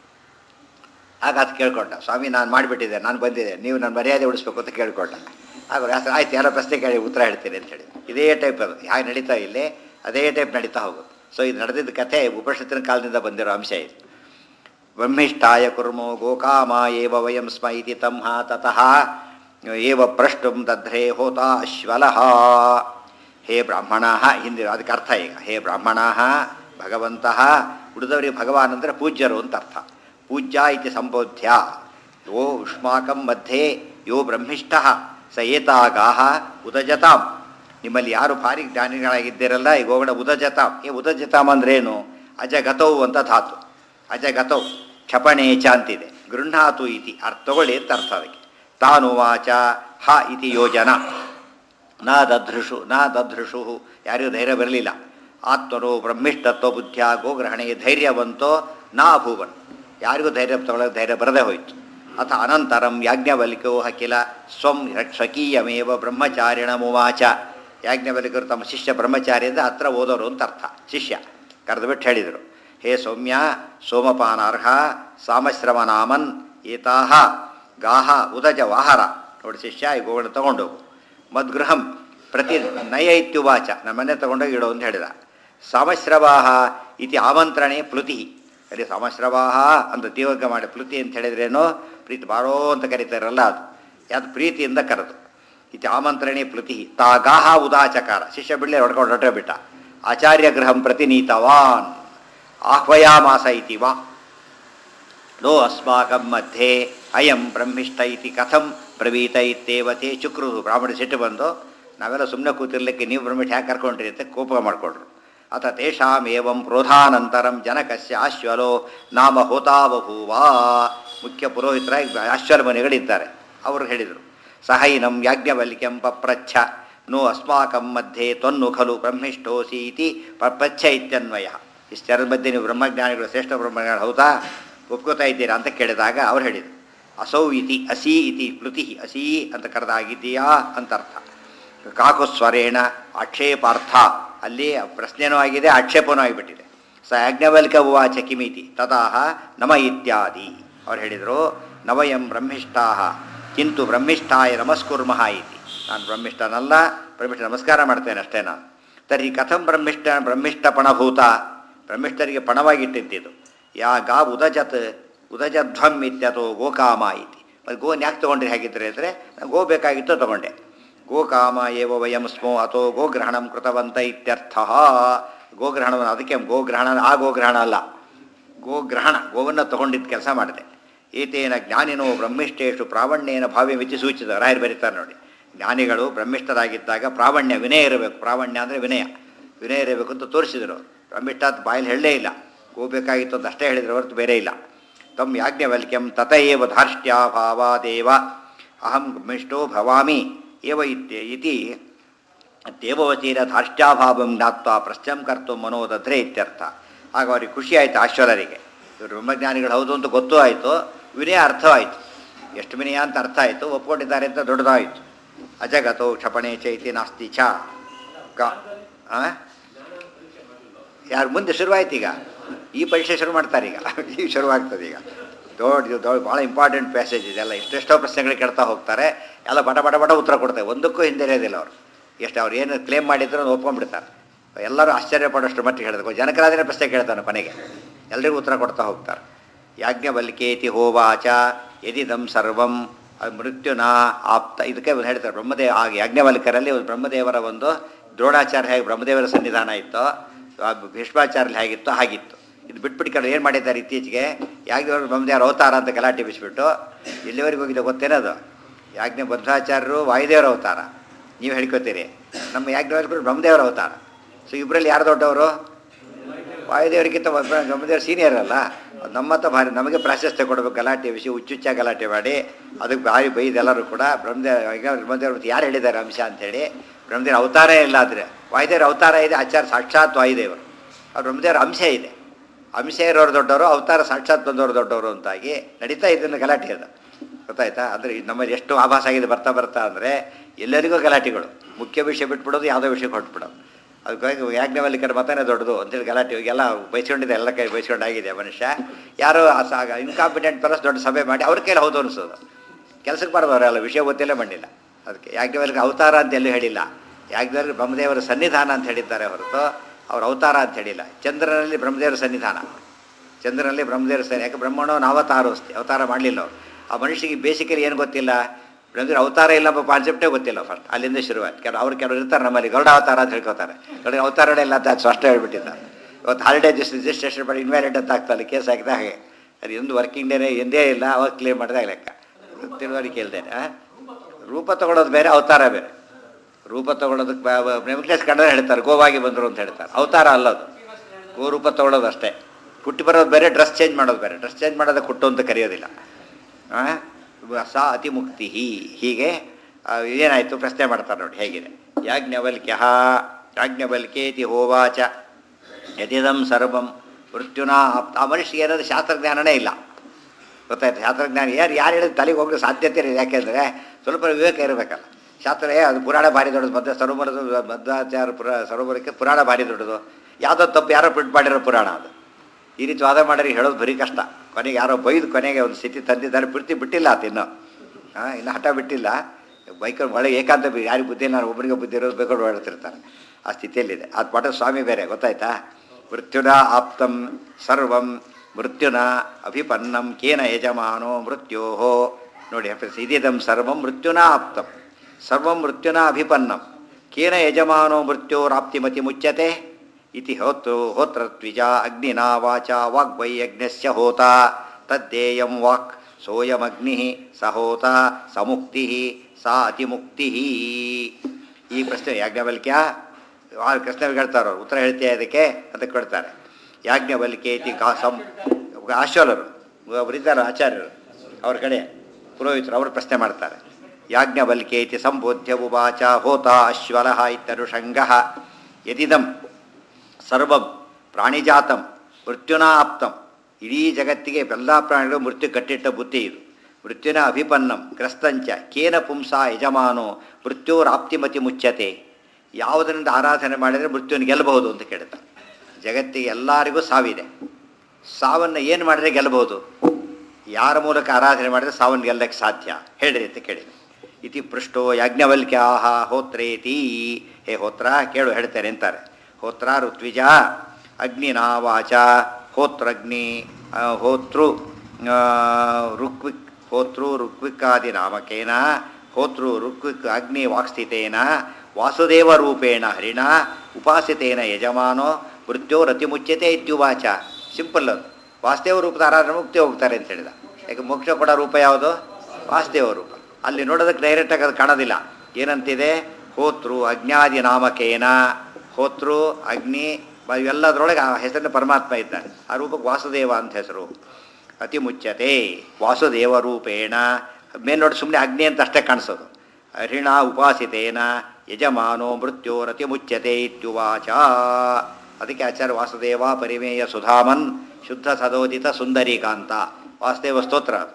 ಆಗ ಅದು ಕೇಳ್ಕೊಂಡ ಸ್ವಾಮಿ ನಾನು ಮಾಡಿಬಿಟ್ಟಿದ್ದೆ ನಾನು ಬಂದಿದ್ದೆ ನೀವು ನನ್ನ ಮರ್ಯಾದೆ ಉಳಿಸ್ಬೇಕು ಅಂತ ಕೇಳ್ಕೊಂಡ ಆಗ ವ್ಯಾಸ ಆಯ್ತು ಯಾರೋ ಪ್ರಶ್ನೆ ಕೇಳಿ ಉತ್ತರ ಹೇಳ್ತೀನಿ ಅಂತ ಹೇಳಿ ಇದೇ ಟೈಪ್ ಅದು ಹೇಗೆ ನಡೀತಾ ಇಲ್ಲಿ ಅದೇ ಟೈಪ್ ನಡೀತಾ ಹೋಗುತ್ತೆ ಸೊ ಇದು ನಡೆದಿದ್ದ ಕಥೆ ಉಪನಿಷತ್ತಿನ ಕಾಲದಿಂದ ಬಂದಿರೋ ಅಂಶ ಇದು ಬ್ರಹ್ಮಿಷ್ಠಾಯ ಕುರ್ಮೋ ಗೋಕಾಮ ಏವ ವಯಂ ಸ್ಮ ಇತಿ ತಮ್ಮ ತತಃ ಏವ ಪ್ರಷ್ಟುಂ ದಧ್ರೆ ಹೋತ ಅಶ್ವಲಃ ಹೇ ಬ್ರಾಹ್ಮಣ ಹಿಂದೆ ಅದಕ್ಕೆ ಅರ್ಥ ಈಗ ಹೇ ಬ್ರಾಹ್ಮಣ ಭಗವಂತಃ ಉಳಿದವರಿಗೆ ಭಗವಾನ್ ಅಂದರೆ ಪೂಜ್ಯರು ಅಂತ ಅರ್ಥ ಪೂಜ್ಯ ಇತಿ ಸಂಬೋಧ್ಯ ಯೋ ಉಷ್ಮಾಕಂ ಮಧ್ಯೆ ಯೋ ಬ್ರಹ್ಮಿಷ್ಠ ಸ ಏತಾಗಾಹ ಉದಜತಾಂ ನಿಮ್ಮಲ್ಲಿ ಯಾರು ಭಾರಿ ಜ್ಞಾನಿಗಳಾಗಿದ್ದೀರಲ್ಲ ಈಗ ಹೋಗೋಣ ಉದಜತಾಂ ಈ ಉದಜತಾಂ ಅಂದ್ರೇನು ಅಜಗತೌ ಅಂತ ಧಾತು ಅಜಗತೌ ಕ್ಷಪಣೇಚ ಅಂತಿದೆ ಗೃಹಾತು ಇತಿ ಅರ್ಥ ತಗೊಳ್ಳಿ ಅಂತ ಅರ್ಥ ಅದಕ್ಕೆ ತಾನು ವಾಚ ಹ ಇತಿ ಯೋಜನ ನ ದಧೃಷು ನ ದಧೃಷು ಯಾರಿಗೂ ಧೈರ್ಯ ಬರಲಿಲ್ಲ ಆತ್ಮರು ಬ್ರಹ್ಮಿಷ್ಟತ್ವ ಬುದ್ಧಿಯ ಗೋಗ್ರಹಣೆ ಧೈರ್ಯವಂತೋ ನಾ ಅಭೂವನ್ ಯಾರಿಗೂ ಧೈರ್ಯ ತಗೊಳ್ಳೋಕೆ ಧೈರ್ಯ ಬರದೇ ಹೋಯಿತು ಅಥ ಅನಂತರಂ ಯಾಜ್ಞವಲ್ಕ್ಯೋ ಹಕಿಲ ಸ್ವಂ ಸ್ವಕೀಯಮೇವ ಬ್ರಹ್ಮಚಾರಿಣ ಮುವಾಚ ಯಾಜ್ಞವಲ್ಕ್ಯರು ತಮ್ಮ ಶಿಷ್ಯ ಬ್ರಹ್ಮಚಾರಿಯಿಂದ ಹತ್ರ ಓದೋರು ಅಂತ ಅರ್ಥ ಶಿಷ್ಯ ಕರೆದುಬಿಟ್ಟು ಹೇಳಿದರು ಹೇ ಸೌಮ್ಯ ಸೋಮಪಾನಾರ್ಹ ಸಾಮಶ್ರಮನಾಮನ್ ಏತಾಹ ಗಾಹ ಉದಜ ವಾಹರ ನೋಡಿ ಶಿಷ್ಯ ಈ ಗೋವನ್ನು ತಗೊಂಡೋಗು ಮದ್ಗೃಹಂ ಪ್ರತಿ ನಯ ಇತ್ಯುವಾಚ ನಮ್ಮ ಮನೆ ತಗೊಂಡೋಗಿ ಇಡೋ ಅಂತ ಹೇಳಿದ ಸಾಮಶ್ರವಾಹ ಇತಿ ಆಮಂತ್ರಣೆ ಪ್ಲುತಿ ಅಲ್ಲಿ ಸಾಮಶ್ರವಾಹ ಅಂತ ದೀವರ್ಗ ಮಾಡಿ ಪ್ಲುತಿ ಅಂತ ಹೇಳಿದ್ರೇನೋ ಪ್ರೀತಿ ಬಾರೋ ಅಂತ ಕರೀತಾರಲ್ಲ ಅದು ಯಾವ್ದು ಪ್ರೀತಿಯಿಂದ ಕರೆದು ಇತಿ ಆಮಂತ್ರಣೆ ಪ್ಲುತಿ ತಾ ಗಾಹ ಉದಾಚಕಾರ ಶಿಷ್ಯ ಬಿಡ್ಲೆ ಹೊಡ್ಕೊಂಡು ಹೊರಟೇ ಬಿಟ್ಟ ಆಚಾರ್ಯ ಗೃಹಂ ಪ್ರತಿನೀತವಾನ್ ಆಹ್ವಯಾಮಾಸ ಇತಿ ವಾ ನೋ ಅಸ್ಮಾಕಂ ಮಧ್ಯೆ ಅಯಂ ಬ್ರಹ್ಮಿಷ್ಠ ಇತಿ ಕಥಂ ಪ್ರವೀತ ಇತ್ತೇವ ತೇ ಚುಕ್ರುದು ಬ್ರಾಹ್ಮಣ ಸಿಟ್ಟು ಬಂದು ನಾವೆಲ್ಲ ಸುಮ್ಮನೆ ಕೂತಿರ್ಲಿಕ್ಕೆ ನೀವು ಬ್ರಹ್ಮಿಷ್ಠ ಯಾಕೆ ಕರ್ಕೊಂಡ್ರಿ ಅಂತ ಕೋಪ ಮಾಡಿಕೊಂಡ್ರು ಅಥ ತೇಷಾಂ ಏವಂ ಕ್ರೋಧಾನಂತರಂ ಜನಕಸ್ಯ ಅಶ್ವಲೋ ನಾಮ ಹೋತಾ ಬಭೂವಾ ಮುಖ್ಯ ಪುರೋಹಿತರಾಗಿ ಅಶ್ವಲ ಮನೆಗಳಿದ್ದಾರೆ ಅವರು ಹೇಳಿದರು ಸಹೈನಂ ಯಾಜ್ಞವಲ್ಕ್ಯಂ ಪಪ್ರಚ್ಛ ನೋ ಅಸ್ಮಾಕಂ ಮಧ್ಯೆ ತ್ವನ್ನು ಖಲು ಬ್ರಹ್ಮಿಷ್ಠೋಸಿ ಇತಿ ಪಪ್ರಚ್ಛ ಇತ್ಯನ್ವಯ ಇಷ್ಟರ ಮಧ್ಯೆ ನೀವು ಬ್ರಹ್ಮಜ್ಞಾನಿಗಳು ಶ್ರೇಷ್ಠ ಬ್ರಹ್ಮಜ್ಞಾನ ಹೌದಾ ಒಪ್ಕೋತಾ ಇದ್ದೀರಾ ಅಂತ ಕೇಳಿದಾಗ ಅವ್ರು ಹೇಳಿದರು ಅಸೌ ಇತಿ ಅಸಿ ಇತಿ ಪ್ಲುತಿ ಅಸಿ ಅಂತ ಕರೆದಾಗಿದ್ದೀಯಾ ಅಂತ ಅರ್ಥ ಕಾಕುಸ್ವರೇಣ ಆಕ್ಷೇಪಾರ್ಥ ಅಲ್ಲಿ ಪ್ರಶ್ನೆನೂ ಆಗಿದೆ ಆಕ್ಷೇಪನೂ ಆಗಿಬಿಟ್ಟಿದೆ ಸ ಯಾಜ್ಞವಲ್ಕ ಉವಾಚ ಕಿಮಿತಿ ತದಾಹ ನಮ ಇತ್ಯಾದಿ ಅವ್ರು ಹೇಳಿದರು ನವಯಂ ಬ್ರಹ್ಮಿಷ್ಠಾ ಕಿಂತು ಬ್ರಹ್ಮಿಷ್ಠಾಯ ನಮಸ್ಕುರ್ಮಃ ಇತಿ ನಾನು ಬ್ರಹ್ಮಿಷ್ಠನಲ್ಲ ಬ್ರಹ್ಮಿಷ್ಠ ನಮಸ್ಕಾರ ಮಾಡ್ತೇನೆ ಅಷ್ಟೇ ನಾನು ತರ್ಹಿ ಕಥಂ ಬ್ರಹ್ಮಿಷ್ಠ ಬ್ರಹ್ಮಿಷ್ಠ ಪಣಭೂತ ಬ್ರಹ್ಮಿಷ್ಠರಿಗೆ ಪಣವಾಗಿಟ್ಟಿದ್ದಿದ್ದು ಯಾ ಗಾ ಉದಜತ್ ಉದಜಧ್ವಂ ಇತ್ಯಥೋ ಗೋಕಾಮ ಇತಿ ಮತ್ತು ಗೋನ್ ಯಾಕೆ ತೊಗೊಂಡ್ರಿ ಹಾಗಿದ್ರೆ ಅಂದರೆ ಗೋ ಬೇಕಾಗಿತ್ತು ತೊಗೊಂಡೆ ಗೋಕಾಮ ಏವ ವಯಂ ಸ್ಮೋ ಅಥೋ ಗೋಗ್ರಹಣಂ ಕೃತವಂತ ಇತ್ಯರ್ಥ ಗೋಗ್ರಹಣವನ್ನು ಅದಕ್ಕೆ ಗೋಗ್ರಹಣ ಆ ಗೋಗ್ರಹಣ ಅಲ್ಲ ಗೋಗ್ರಹಣ ಗೋವನ್ನು ತಗೊಂಡಿದ್ದ ಕೆಲಸ ಮಾಡಿದೆ ಏತೇನ ಜ್ಞಾನಿನೋ ಬ್ರಹ್ಮಿಷ್ಠೇಶು ಪ್ರಾವಣ್ಯೇನ ಭಾವ್ಯಮಿತಿ ಸೂಚಿತ ರಾಯರು ಬರೀತಾರೆ ನೋಡಿ ಜ್ಞಾನಿಗಳು ಬ್ರಹ್ಮಿಷ್ಠರಾಗಿದ್ದಾಗ ಪ್ರಾವಣ್ಯ ವಿನಯ ಇರಬೇಕು ಪ್ರಾವಣ್ಯ ಅಂದರೆ ವಿನಯ ವಿನಯ ಇರಬೇಕು ಅಂತ ತೋರಿಸಿದರು ಬ್ರಹ್ಮಿಷ್ಠ ಅಂತ ಬಾಯಲ್ಲಿ ಹೇಳಲೇ ಇಲ್ಲ ಹೋಗಬೇಕಾಗಿತ್ತು ಅಂತ ಅಷ್ಟೇ ಹೇಳಿದ್ರೆ ಹೊರತು ಬೇರೆ ಇಲ್ಲ ತಮ್ಮ ಯಾಜ್ಞವಲ್ಕ್ಯಂ ತತಏವ ಧಾರ್ಷ್ಟ್ಯಾಭಾವಾದೇವ ಅಹಂ ಬ್ರಹ್ಮಿಷ್ಠೋ ಭವಾಮಿ ಏವ ಇತ್ಯ ಇತಿ ದೇವವಚೀರ ಧಾರ್ಷ್ಟ್ಯಾಭಾವಂ ಜ್ಞಾತ್ವ ಪ್ರಶ್ನಂ ಕರ್ತು ಮನೋದಧ್ರೆ ಇತ್ಯರ್ಥ ಆಗ ಅವರಿಗೆ ಖುಷಿ ಆಯಿತು ಆಶ್ವರರಿಗೆ ಇವರು ಬ್ರಹ್ಮಜ್ಞಾನಿಗಳು ಹೌದು ಅಂತ ಗೊತ್ತೂ ಆಯಿತು ವಿನಯ ಅರ್ಥವಾಯಿತು ಎಷ್ಟು ವಿನಯ ಅಂತ ಅರ್ಥ ಆಯಿತು ಒಪ್ಕೊಂಡಿದ್ದಾರೆ ಅಂತ ದೊಡ್ಡದಾಯಿತು ಅಜಗತೋ ಕ್ಷಪಣೆ ಚೈತಿ ನಾಸ್ತಿ ಛ ಗ ಆ? ಯಾರು ಮುಂದೆ ಶುರುವಾಯ್ತು ಈಗ ಈ ಪರೀಕ್ಷೆ ಶುರು ಮಾಡ್ತಾರೆ ಈಗ ಈಗ ಶುರುವಾಗ್ತದೆ ಈಗ ದೊಡ್ಡ ದೊಡ್ಡ ಭಾಳ ಇಂಪಾರ್ಟೆಂಟ್ ಪ್ಯಾಸೇಜ್ ಇದೆಲ್ಲ ಎಷ್ಟೆಷ್ಟೋ ಪ್ರಶ್ನೆಗಳು ಕೇಳ್ತಾ ಹೋಗ್ತಾರೆ ಎಲ್ಲ ಬಟ ಬಟ ಬಟ ಉತ್ತರ ಕೊಡ್ತಾರೆ ಒಂದಕ್ಕೂ ಹಿಂದಿರೋದಿಲ್ಲ ಅವರು ಎಷ್ಟು ಅವ್ರು ಏನು ಕ್ಲೇಮ್ ಮಾಡಿದ್ರು ಅದು ಒಪ್ಕೊಂಡ್ಬಿಡ್ತಾರೆ ಎಲ್ಲರೂ ಆಶ್ಚರ್ಯ ಪಡೋಷ್ಟು ಮಟ್ಟಿಗೆ ಹೇಳಿದ್ರು ಜನಕರಾದ್ರೆ ಪ್ರಶ್ನೆ ಕೇಳ್ತಾನೆ ಕೊನೆಗೆ ಎಲ್ರಿಗೂ ಉತ್ತರ ಕೊಡ್ತಾ ಹೋಗ್ತಾರೆ ಯಾಜ್ಞವಲ್ಕೇತಿ ಹೋವಾಚ ಯದಿದಂ ಸರ್ವಂ ಅದು ಮೃತ್ಯುನ ಆಪ್ತ ಇದಕ್ಕೆ ಒಂದು ಹೇಳ್ತಾರೆ ಬ್ರಹ್ಮದೇವ ಆ ಯಾಜ್ಞವಲ್ಕರಲ್ಲಿ ಒಂದು ಬ್ರಹ್ಮದೇವರ ಒಂದು ದ್ರೋಣಾಚಾರ್ಯ ಹೇಗೆ ಬ್ರಹ್ಮದೇವರ ಸನ್ನಿಧಾನ ಇತ್ತೋ ಆ ಭೀಷ್ಮಾಚಾರ್ಯ ಹೇಗಿತ್ತೋ ಹಾಗಿತ್ತು ಇದು ಬಿಟ್ಬಿಟ್ಟು ಕಡೆ ಏನು ಮಾಡಿದ್ದಾರೆ ಇತ್ತೀಚೆಗೆ ಯಾಜ್ಞವರು ಬ್ರಹ್ಮದೇವರ ಅವತಾರ ಅಂತ ಗಲಾಟೆ ಬಿಸಿಬಿಟ್ಟು ಎಲ್ಲಿವರೆಗೆ ಹೋಗಿದೆ ಗೊತ್ತೇನದು ಯಾಜ್ಞ ಬದ್ಧಾಚಾರ್ಯರು ವಾಯುದೇವರ ಅವತಾರ ನೀವು ಹೇಳ್ಕೊತೀರಿ ನಮ್ಮ ಯಾಜ್ಞವಲ್ಕರು ಬ್ರಹ್ಮದೇವರ ಅವತಾರ ಸೊ ಇಬ್ಬರಲ್ಲಿ ಯಾರು ದೊಡ್ಡವರು ವಾಯುದೇವರಿಗಿಂತ ಒಬ್ಬ- ಬ್ರಹ್ಮದೇವರು ಸೀನಿಯರ್ ಅಲ್ಲ ಅದು ನಮ್ಮ ಹತ್ರ ಭಾರಿ ನಮಗೆ ಪ್ರಾಶಸ್ತ್ಯ ಕೊಡಬೇಕು ಗಲಾಟೆ ವಿಷಯ ಹುಚ್ಚುಚ್ಚ ಗಲಾಟೆ ಮಾಡಿ ಅದಕ್ಕೆ ಭಾರಿ ಬೈದು ಎಲ್ಲರೂ ಕೂಡ ಬ್ರಹ್ಮದೇವ ಈಗ ಬ್ರಹ್ಮದೇವ್ರ ಬಗ್ಗೆ ಯಾರು ಹೇಳಿದ್ದಾರೆ ಅಂಶ ಅಂತೇಳಿ ಬ್ರಹ್ಮದೇವ್ರ ಅವತಾರ ಇಲ್ಲ ಆದರೆ ವಾಯುದೇವ್ರ ಅವತಾರ ಇದೆ ಆಚಾರ ಸಾಕ್ಷಾತ್ ವಾಯುದೇವರು ಅವ್ರು ಬ್ರಹ್ಮದೇವರ ಅಂಶ ಇದೆ ಅಂಶ ಇರೋರು ದೊಡ್ಡವರು ಅವತಾರ ಸಾಕ್ಷಾತ್ ಬಂದವರು ದೊಡ್ಡವರು ಅಂತಾಗಿ ನಡೀತಾ ಇದನ್ನು ಗಲಾಟೆ ಅದು ಗೊತ್ತಾಯ್ತಾ ಅಂದರೆ ನಮ್ಮಲ್ಲಿ ಎಷ್ಟು ಆಭಾಸ ಆಗಿದೆ ಬರ್ತಾ ಬರ್ತಾ ಅಂದರೆ ಎಲ್ಲರಿಗೂ ಗಲಾಟೆಗಳು ಮುಖ್ಯ ವಿಷಯ ಬಿಟ್ಬಿಡೋದು ಯಾವುದೋ ವಿಷಯಕ್ಕೆ ಹೊಟ್ಬಿಡೋದು ಅದಕ್ಕಾಗಿ ಯಾಜ್ಞವಲ್ಲಿಕರ ಮತನೇ ದೊಡ್ಡದು ಅಂತೇಳಿ ಗಲಾಟೆ ಎಲ್ಲ ಬೈಸ್ಕೊಂಡಿದೆ ಎಲ್ಲ ಕೈ ಬೈಸ್ಕೊಂಡಾಗಿದೆ ಮನುಷ್ಯ ಯಾರೋ ಇನ್ಕಾಂಪಿಟೆಂಟ್ ಪರಸ್ ದೊಡ್ಡ ಸಭೆ ಮಾಡಿ ಅವ್ರ ಕೈಲಿ ಹೌದು ಅನಿಸೋದು ಕೆಲಸಕ್ಕೆ ಬರೋದವರೆಲ್ಲ ವಿಷಯ ಗೊತ್ತಿಲ್ಲ ಮಾಡಿಲ್ಲ ಅದಕ್ಕೆ ಯಾಜ್ಞವಲ್ಗೆ ಅವತಾರ ಅಂತ ಎಲ್ಲೂ ಹೇಳಿಲ್ಲ ಯಾಜ್ಞವಲ್ಗೆ ಬ್ರಹ್ಮದೇವರ ಸನ್ನಿಧಾನ ಅಂತ ಹೇಳಿದ್ದಾರೆ ಹೊರತು ಅವ್ರ ಅವತಾರ ಅಂತ ಹೇಳಿಲ್ಲ ಚಂದ್ರನಲ್ಲಿ ಬ್ರಹ್ಮದೇವರ ಸನ್ನಿಧಾನ ಚಂದ್ರನಲ್ಲಿ ಬ್ರಹ್ಮದೇವರ ಸನ್ನಿ ಯಾಕೆ ಬ್ರಹ್ಮಣೋ ನಾವತಾರೋಸ್ತಿ ಅವತಾರ ಮಾಡಲಿಲ್ಲ ಅವರು ಆ ಮನುಷ್ಯನಿಗೆ ಬೇಸಿಕಲಿ ಏನು ಗೊತ್ತಿಲ್ಲ ಅಂದ್ರೆ ಅವತಾರ ಇಲ್ಲ ಎಂಬ ಕಾನ್ಸೆಪ್ಟೇ ಗೊತ್ತಿಲ್ಲ ಫಸ್ಟ್ ಅಲ್ಲಿಂದ ಶುರುವಾಯ್ತು ಕೆಲವು ಅವ್ರು ಕೆಲವರು ಇರ್ತಾರೆ ನಮ್ಮಲ್ಲಿ ಗರುಡ ಅವತಾರ ಅಂತ ಹೇಳ್ಕೊತಾರೆ ಗರುಡ ಅವತಾರನೇ ಇಲ್ಲ ಅಂತ ಸ್ಪಷ್ಟ ಹೇಳ್ಬಿಟ್ಟಿದ್ದಾರೆ ಇವತ್ತು ಹಾಲಿಡೇ ಜಸ್ಟ್ ರಿಜಿಸ್ಟ್ರೇಷನ್ ಮಾಡಿ ಇನ್ವ್ಯಾಲಿಡ್ ಅಂತ ಆಗ್ತಲ್ಲ ಕೇಸ್ ಹಾಕಿದ ಹಾಗೆ ಅದು ಎಂದು ವರ್ಕಿಂಗ್ ಡೇನೇ ಎಂದೇ ಇಲ್ಲ ಅವಾಗ ಕ್ಲೇಮ್ ಮಾಡಿದಾಗ ಲೆಕ್ಕ ತಿಳುವಳಿಕೆ ಇಲ್ದೇನೆ ಆ? ರೂಪ ತಗೊಳ್ಳೋದು ಬೇರೆ ಅವತಾರ ಬೇರೆ ರೂಪ ತಗೊಳ್ಳೋದಕ್ಕೆ ನೆಮ್ಕ್ಲೆಸ್ ಕಂಡ್ರೆ ಹೇಳ್ತಾರೆ ಗೋವಾಗಿ ಬಂದರು ಅಂತ ಹೇಳ್ತಾರೆ ಅವತಾರ ಅಲ್ಲದು ಗೋ ರೂಪ ತಗೊಳ್ಳೋದು ಅಷ್ಟೇ ಹುಟ್ಟಿ ಬರೋದು ಬೇರೆ ಡ್ರೆಸ್ ಚೇಂಜ್ ಮಾಡೋದು ಬೇರೆ ಡ್ರೆಸ್ ಚೇಂಜ್ ಮಾಡೋದು ಕುಟ್ಟು ಅಂತ ಕರೆಯೋದಿಲ್ಲ ಆ? ಸಾ ಅತಿಮುಕ್ತಿ ಹೀಗೆ ಆ, ಏನಾಯಿತು ಪ್ರಶ್ನೆ ಮಾಡ್ತಾರೆ ನೋಡಿ ಹೇಗಿದೆ ಯಾಜ್ಞವಲ್ಕ್ಯ ಯಾಜ್ಞವಲ್ಕೇತಿ ಹೋವಾಚ ಯದಿದಂ ಸರ್ವಂ ಮೃತ್ಯುನಾ ಆಪ್ತ ಆ ಮನುಷ್ಯ ಏನಾದ್ರು ಶಾಸ್ತ್ರಜ್ಞಾನನೇ ಇಲ್ಲ ಗೊತ್ತಾಯ್ತು ಶಾಸ್ತ್ರಜ್ಞಾನ ಯಾರು ಯಾರು ಹೇಳಿದ್ರೆ ತಲೆಗೆ ಹೋಗೋ ಸಾಧ್ಯತೆ ಇದೆ ಯಾಕೆಂದರೆ ಸ್ವಲ್ಪ ವಿವೇಕ ಇರಬೇಕಲ್ಲ ಶಾಸ್ತ್ರ ಏ ಅದು ಪುರಾಣ ಭಾರಿ ದೊಡ್ಡದು ಮಧ್ಯ ಸರೋವರದ ಮಧ್ವಾಚಾರ ಪುರ ಸರೋವರಕ್ಕೆ ಪುರಾಣ ಭಾರಿ ದೊಡ್ಡದು ಯಾವುದೋ ತಪ್ಪು ಯಾರೋ ಪ್ರಿಂಟ್ ಮಾಡಿರೋ ಪುರಾಣ ಅದು ಈ ರೀತಿ ವಾದ ಮಾಡಿದ್ರೆ ಹೇಳೋದು ಬರೀ ಕಷ್ಟ ಕೊನೆಗೆ ಯಾರೋ ಬೈದು ಕೊನೆಗೆ ಒಂದು ಸ್ಥಿತಿ ತಂದಿದ್ದಾರೆ ಬಿಡ್ತಿ ಬಿಟ್ಟಿಲ್ಲ ಆತ ಇನ್ನೂ ಹಾಂ ಇನ್ನು ಹಠ ಬಿಟ್ಟಿಲ್ಲ ಬೈಕಲ್ಲಿ ಒಳ್ಳೆ ಏಕಾಂತ ಬಿ- ಯಾರಿಗೆ ಬುದ್ಧಿ ನಾನು ಒಬ್ಬರಿಗೆ ಬುದ್ಧಿ ಇರೋದು ಬೇಕಾದ್ರೆ ಓಡಾಡ್ತಿರ್ತಾರೆ ಆ ಸ್ಥಿತಿಯಲ್ಲಿದೆ ಅದು ಪಟ ಸ್ವಾಮಿ ಬೇರೆ ಗೊತ್ತಾಯ್ತಾ ಮೃತ್ಯುನ ಆಪ್ತಂ ಸರ್ವಂ ಮೃತ್ಯುನ ಅಭಿಪನ್ನಂ ಕೇನ ಯಜಮಾನೋ ಮೃತ್ಯೋ ನೋಡಿ ಇದಿದಂ ಸರ್ವಂ ಮೃತ್ಯುನ ಆಪ್ತಂ ಸರ್ವಂ ಮೃತ್ಯುನ ಅಭಿಪನ್ನಂ ಕೇನ ಯಜಮಾನೋ ಮೃತ್ಯೋರಾಪ್ತಿಮತಿ ಮುಚ್ಯತೆ ಇತಿ ಹೋತೃ ಹೋತ್ರತ್ವಿಜ ಅಗ್ನಿನಾ ವಾಚ ವಾಗ್ವೈ ಯಜ್ಞಸ್ಯ ಹೋತ ತದ್ದೇಯಂ ವಾಕ್ ಸೋಯಮಗ್ನಿ ಸ ಹೋತ ಸಮುಕ್ತಿ ಸಾ ಅತಿಮುಕ್ತಿ ಈ ಪ್ರಶ್ನೆ ಯಾಜ್ಞವಲ್ಕ್ಯ ಆ ಪ್ರಶ್ನೆ ಹೇಳ್ತಾರೆ ಅವ್ರು ಉತ್ತರ ಹೇಳ್ತೀಯ ಅದಕ್ಕೆ ಅದಕ್ಕೆ ಕೊಡ್ತಾರೆ ಯಾಜ್ಞವಲ್ಕೇತಿ ಕಾ ಸಂ ಆಶ್ವಲರು ಅವರಿದ್ದಾರೆ ಆಚಾರ್ಯರು ಅವ್ರ ಕಡೆ ಪುರೋಹಿತರು ಅವರು ಪ್ರಶ್ನೆ ಮಾಡ್ತಾರೆ ಯಾಜ್ಞವಲ್ಕೇತಿ ಸಂಬೋಧ್ಯ ಉವಾಚ ಹೋತ ಅಶ್ವಲಃ ಇತ್ಯನುಷಂಗ ಯದಿದಂ ಸರ್ವಂ ಪ್ರಾಣಿಜಾತಂ ಮೃತ್ಯುನ ಆಪ್ತಂ ಇಡೀ ಜಗತ್ತಿಗೆ ಎಲ್ಲ ಪ್ರಾಣಿಗಳು ಮೃತ್ಯು ಕಟ್ಟಿಟ್ಟ ಬುದ್ಧಿ ಇದು ಮೃತ್ಯುನ ಅಭಿಪನ್ನಂ ಗ್ರಸ್ತಂಚ ಕೇನ ಪುಂಸ ಯಜಮಾನೋ ಮೃತ್ಯುರಾಪ್ತಿಮತಿ ಮುಚ್ಚತೆ ಯಾವುದರಿಂದ ಆರಾಧನೆ ಮಾಡಿದರೆ ಮೃತ್ಯುವನ್ನು ಗೆಲ್ಲಬಹುದು ಅಂತ ಕೇಳ್ತಾರೆ ಜಗತ್ತಿಗೆ ಎಲ್ಲರಿಗೂ ಸಾವಿದೆ ಸಾವನ್ನು ಏನು ಮಾಡಿದ್ರೆ ಗೆಲ್ಲಬಹುದು ಯಾರ ಮೂಲಕ ಆರಾಧನೆ ಮಾಡಿದ್ರೆ ಸಾವನ್ನು ಗೆಲ್ಲಕ್ಕೆ ಸಾಧ್ಯ ಹೇಳ್ರಿ ಅಂತ ಕೇಳಿದೆ ಇತಿ ಪೃಷ್ಟೋ ಯಾಜ್ಞವಲ್ಕ್ಯಾಹ ಹೋತ್ರೇತಿ ಹೇ ಹೋತ್ರ ಕೇಳು ಹೇಳ್ತೇನೆ ಅಂತಾರೆ ಹೋತ್ರ ಋತ್ವಿಜ ಅಗ್ನಿನಾ ವಾಚ ಹೋತ್ರಗ್ನಿ ಆ, ಹೋತೃ ಆ, ಋಕ್ವಿಕ್ ಹೋತೃ ಋಕ್ವಿಕ್ಕಾದಿ ನಾಮಕೇನ ಹೋತೃ ಋಕ್ವಿಕ್ ಅಗ್ನಿ ವಾಕ್ಸ್ಥಿತೇನ ವಾಸುದೇವ ರೂಪೇಣ ಹರಿಣ ಉಪಾಸಿತೇನ ಯಜಮಾನೋ ಮೃತ್ಯೋರತಿಮುಚ್ಯತೆ ಇತ್ಯುವಾಚ ಸಿಂಪಲ್ ಅದು ವಾಸುದೇವ ರೂಪದ ಆರಾಧನೆ ಮುಕ್ತಿ ಹೋಗ್ತಾರೆ ಅಂತ ಹೇಳಿದ ಯಾಕೆ ಮೋಕ್ಷ ಕೊಡೋ ರೂಪ ಯಾವುದು ವಾಸುದೇವ ರೂಪ ಅಲ್ಲಿ ನೋಡೋದಕ್ಕೆ ಡೈರೆಕ್ಟಾಗಿ ಅದು ಕಾಣೋದಿಲ್ಲ ಏನಂತಿದೆ ಹೋತೃ ಅಜ್ಞಾದಿ ನಾಮಕೇನ ಹೋತೃ ಅಗ್ನಿ ಬ- ಇವೆಲ್ಲದರೊಳಗೆ ಆ ಹೆಸರಿನ ಪರಮಾತ್ಮ ಇದ್ದಾನೆ ಆ ರೂಪಕ್ಕೆ ವಾಸುದೇವ ಅಂತ ಹೆಸರು ಅತಿ ಮುಚ್ಚತೆ ವಾಸುದೇವ ರೂಪೇಣ ಮೇಲ್ ನೋಡಿ ಸುಮ್ಮನೆ ಅಗ್ನಿ ಅಂತ ಅಷ್ಟೇ ಕಾಣಿಸೋದು ಹರಿಣ ಉಪಾಸಿತೇನ ಯಜಮಾನೋ ಮೃತ್ಯೋರತಿ ಮುಚ್ಚತೆ ಇತ್ಯುವಾಚ ಅದಕ್ಕೆ ಆಚಾರ್ಯ ವಾಸುದೇವ ಪರಿಮೇಯ ಸುಧಾಮನ್ ಶುದ್ಧ ಸದೋದಿತ ಸುಂದರೀಕಾಂತ ವಾಸುದೇವ ಸ್ತೋತ್ರ ಅದು.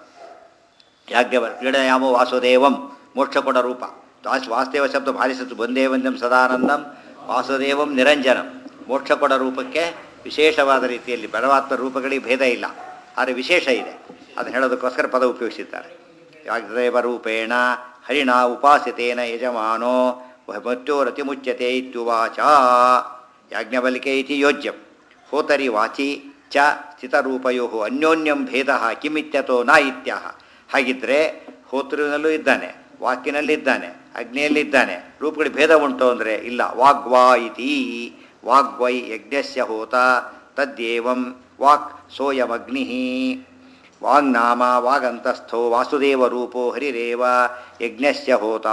ಯಾಜ್ಞವ ಕ್ರೀಡಯಾಮೋ ವಾಸುದೇವಂ ಮೋಕ್ಷ ಕೊಡ ರೂಪ ವಾಸ್ ವಾಸುದೇವ ಶಬ್ದ ಭಾರಿಸಿತು ಬಂದೇ ವಂದ್ಯಂ ಸದಾನಂದಂ ವಾಸುದೇವಂ ನಿರಂಜನಂ ಮೋಕ್ಷ ಕೊಡ ರೂಪಕ್ಕೆ ವಿಶೇಷವಾದ ರೀತಿಯಲ್ಲಿ ಪರಮಾತ್ಮ ರೂಪಗಳಿಗೆ ಭೇದ ಇಲ್ಲ ಆದರೆ ವಿಶೇಷ ಇದೆ ಅದನ್ನು ಹೇಳೋದಕ್ಕೋಸ್ಕರ ಪದ ಉಪಯೋಗಿಸಿದ್ದಾರೆ ಯಾಗ್ದೇವ ರೂಪೇಣ ಹರಿಣ ಉಪಾಸಿತೇನ ಯಜಮಾನೋ ಮೃತ್ಯೋರತಿ ಮುಚ್ಯತೆ ಇತ್ಯುವಾಚ ಯಾಜ್ಞವಲ್ಕೆ ಇತಿ ಯೋಜ್ಯಂ ಹೋತರಿ ವಾಚಿ ಚ ಸ್ಥಿತರೂಪಯೋ ಅನ್ಯೋನ್ಯಂ ಭೇದ ಕಿಮಿತ್ಯತೋ ನ ಇತ್ಯಾಹ ಹಾಗಿದ್ರೆ ಹೋತೃನಲ್ಲೂ ಇದ್ದಾನೆ ವಾಕಿನಲ್ಲಿದ್ದಾನೆ ಅಗ್ನಿಯಲ್ಲಿದ್ದಾನೆ ರೂಪಗಳ ಭೇದ ಉಂಟು ಅಂದರೆ ಇಲ್ಲ ವಾಗ್ವಾ ಇತಿ ವಾಗ್ವೈ ಯಜ್ಞಸ್ಯ ಹೋತ ತದ್ಯೇವಂ ವಾಕ್ ಸೋಯಮಗ್ನಿ ವಾಗ್ನಾಮ ವಾಗಂತಸ್ಥೋ ವಾಸುದೇವ ರೂಪೋ ಹರಿರೇವ ಯಜ್ಞಸ್ಯ ಹೋತ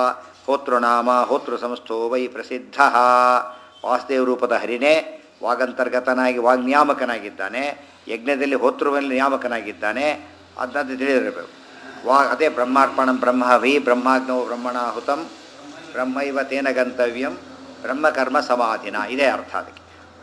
ಹೋತೃನಾಮ ಹೋತೃ ಸಂಸ್ಥೋ ವೈ ಪ್ರಸಿದ್ಧ ವಾಸುದೇವ ರೂಪದ ಹರಿನೇ ವಾಗಂತರ್ಗತನಾಗಿ ವಾಗ್ನಿಯಾಮಕನಾಗಿದ್ದಾನೆ ಯಜ್ಞದಲ್ಲಿ ಹೋತೃವಲ್ಲಿ ನಿಯಾಮಕನಾಗಿದ್ದಾನೆ ಅದನ್ನ ತಿಳಿದಿರಬೇಕು ವಾ ಅದೇ ಬ್ರಹ್ಮಾರ್ಪಣಂ ಬ್ರಹ್ಮ ವೈ ಬ್ರಹ್ಮಾಗ್ನೋ ಬ್ರಹ್ಮಣಾಹುತಂ ಬ್ರಹ್ಮೈವ ತೇನ ಗಂತವ್ಯಂ ಬ್ರಹ್ಮಕರ್ಮ ಸಮಾಧಿನ ಇದೇ ಅರ್ಥ ಅದಕ್ಕೆ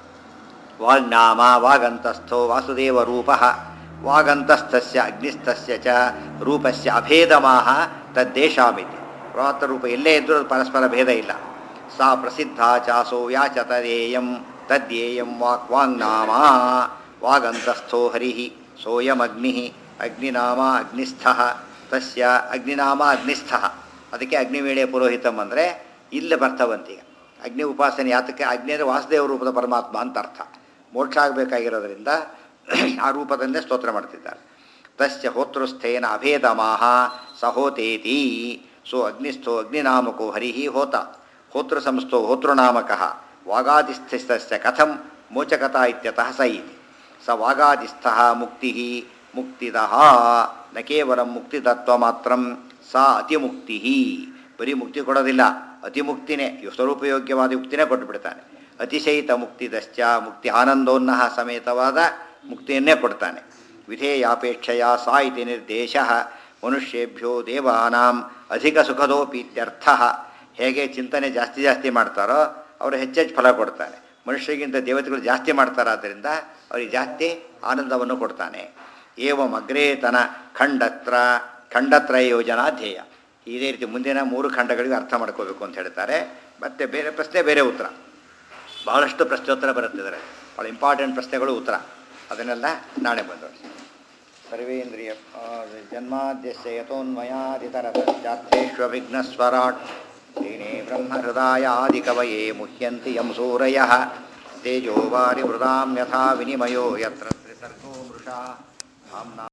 ವಾಗ್ನಾಮ ವಾಗಂತಸ್ಥೋ ವಾಸುದೇವ ರೂಪ ವಾಗಂತಸ್ಥಸ್ಯ ಅಗ್ನಿಸ್ಥಸ್ಯ ಚ ರೂಪಸ್ಯ ಅಭೇದಮಾಹ ತದ್ದೇಶಾಮಿತಿ ಪರಮಾತ್ಮ ರೂಪ ಎಲ್ಲೇ ಇದ್ದರೂ ಅದು ಪರಸ್ಪರ ಭೇದ ಇಲ್ಲ ಸಾ ಪ್ರಸಿದ್ಧ ಚಾಸೋ ಯಾಚ ತದೇಯಂ ತದ್ಯೇಯಂ ವಾಕ್ ವಾಂಗ್ನಾಮ ವಾಗಂತಸ್ಥೋ ಹರಿ ಸೋಯಮಗ್ನಿ ಅಗ್ನಿನಾಮ ಅಗ್ನಿಸ್ಥ ತಸ್ಯ ಅಗ್ನಿನಾಮ ಅಗ್ನಿಸ್ಥ ಅದಕ್ಕೆ ಅಗ್ನಿವೇಳೆ ಪುರೋಹಿತಂ ಅಂದರೆ ಇಲ್ಲಿ ಬರ್ತವಂತೀಗ ಅಗ್ನಿ ಉಪಾಸನೆ ಯಾತಕ್ಕೆ ಅಗ್ನಿ ಅಂದರೆ ವಾಸುದೇವ ರೂಪದ ಪರಮಾತ್ಮ ಅಂತ ಅರ್ಥ ಮೋಕ್ಷ ಆಗಬೇಕಾಗಿರೋದ್ರಿಂದ ಆ ರೂಪದನ್ನೇ ಸ್ತೋತ್ರ ಮಾಡ್ತಿದ್ದಾರೆ ತಸ್ಯ ಹೋತೃಸ್ಥೇನ ಅಭೇದಮಾಹ ಸ ಹೋತೇತಿ ಸೊ ಅಗ್ನಿಸ್ಥೋ ಅಗ್ನಿನಾಮಕೋ ಹರಿ ಹೋತ ಹೋತೃ ಸಂಸ್ಥೋ ಹೋತೃನಾಮಕಃ ವಾಗಾದಿಸ್ಥಿಸ್ತಸ್ಯ ಕಥಂ ಮೋಚಕತ ಇತ್ಯತಃ ಸ ಇತಿ ಸ ವಾಗಾದಿಸ್ಥಃ ಮುಕ್ತಿ ಮುಕ್ತಿದಃ ನ ಕೇವಲ ಮುಕ್ತಿತತ್ವ ಮಾತ್ರ ಸಾ ಅತಿಮುಕ್ತಿ ಬರೀ ಮುಕ್ತಿ ಕೊಡೋದಿಲ್ಲ ಅತಿಮುಕ್ತಿನೇ ಸ್ವರೂಪಯೋಗ್ಯವಾದ ಮುಕ್ತಿನೇ ಕೊಟ್ಟುಬಿಡ್ತಾನೆ ಅತಿಶಯಿತ ಮುಕ್ತಿದಶ್ಚ ಮುಕ್ತಿ ಆನಂದೋನ್ನಃ ಸಮೇತವಾದ ಮುಕ್ತಿಯನ್ನೇ ಕೊಡ್ತಾನೆ ವಿಧೇಯಾಪೇಕ್ಷೆಯ ಸಾ ಇತಿ ನಿರ್ದೇಶ ಮನುಷ್ಯೇಭ್ಯೋ ದೇವಾನಾಂ ಅಧಿಕ ಸುಖದೋಪೀತ್ಯರ್ಥ ಹೇಗೆ ಚಿಂತನೆ ಜಾಸ್ತಿ ಜಾಸ್ತಿ ಮಾಡ್ತಾರೋ ಅವರು ಹೆಚ್ಚೆಚ್ಚು ಫಲ ಕೊಡ್ತಾನೆ ಮನುಷ್ಯರಿಗಿಂತ ದೇವತೆಗಳು ಜಾಸ್ತಿ ಮಾಡ್ತಾರಾದ್ದರಿಂದ ಅವರಿಗೆ ಜಾಸ್ತಿ ಆನಂದವನ್ನು ಕೊಡ್ತಾನೆ ಏವಂ ಅಗ್ರೇತನ ಖಂಡತ್ರ ಖಂಡತ್ರ ಯೋಜನಾ ಧ್ಯೇಯ ಇದೇ ರೀತಿ ಮುಂದಿನ ಮೂರು ಖಂಡಗಳಿಗೆ ಅರ್ಥ ಮಾಡ್ಕೋಬೇಕು ಅಂತ ಹೇಳ್ತಾರೆ ಮತ್ತು ಬೇರೆ ಪ್ರಶ್ನೆ ಬೇರೆ ಉತ್ತರ ಬಹಳಷ್ಟು ಪ್ರಶ್ನೋತ್ತರ ಬರುತ್ತಿದ್ದಾರೆ ಭಾಳ ಇಂಪಾರ್ಟೆಂಟ್ ಪ್ರಶ್ನೆಗಳು ಉತ್ತರ ಅದನ್ನೆಲ್ಲ ನಾಳೆ ಬಂದವರು ಸರ್ವೇಂದ್ರಿಯ ಜನ್ಮಾದ್ಯಸ್ಯ ಯಥೋನ್ಮಯಾದಿತರತಶ್ಚಾರ್ಥೇಷ್ವವಿಘ್ನಸ್ವರಾಟ್ ದೀನೇ ಬ್ರಹ್ಮಹೃದಾಯಾದಿಕವಯೇ ಮುಹ್ಯಂತಿ ಯಂ ಸೂರಯಃ ತೇಜೋವಾರಿ ಮೃದಾಂ ಯಥಾ ವಿನಿಮಯೋ ಯತ್ರ ತ್ರಿಸರ್ಗೋ ಮೃಷಾ ಧಾಮ್ನಾ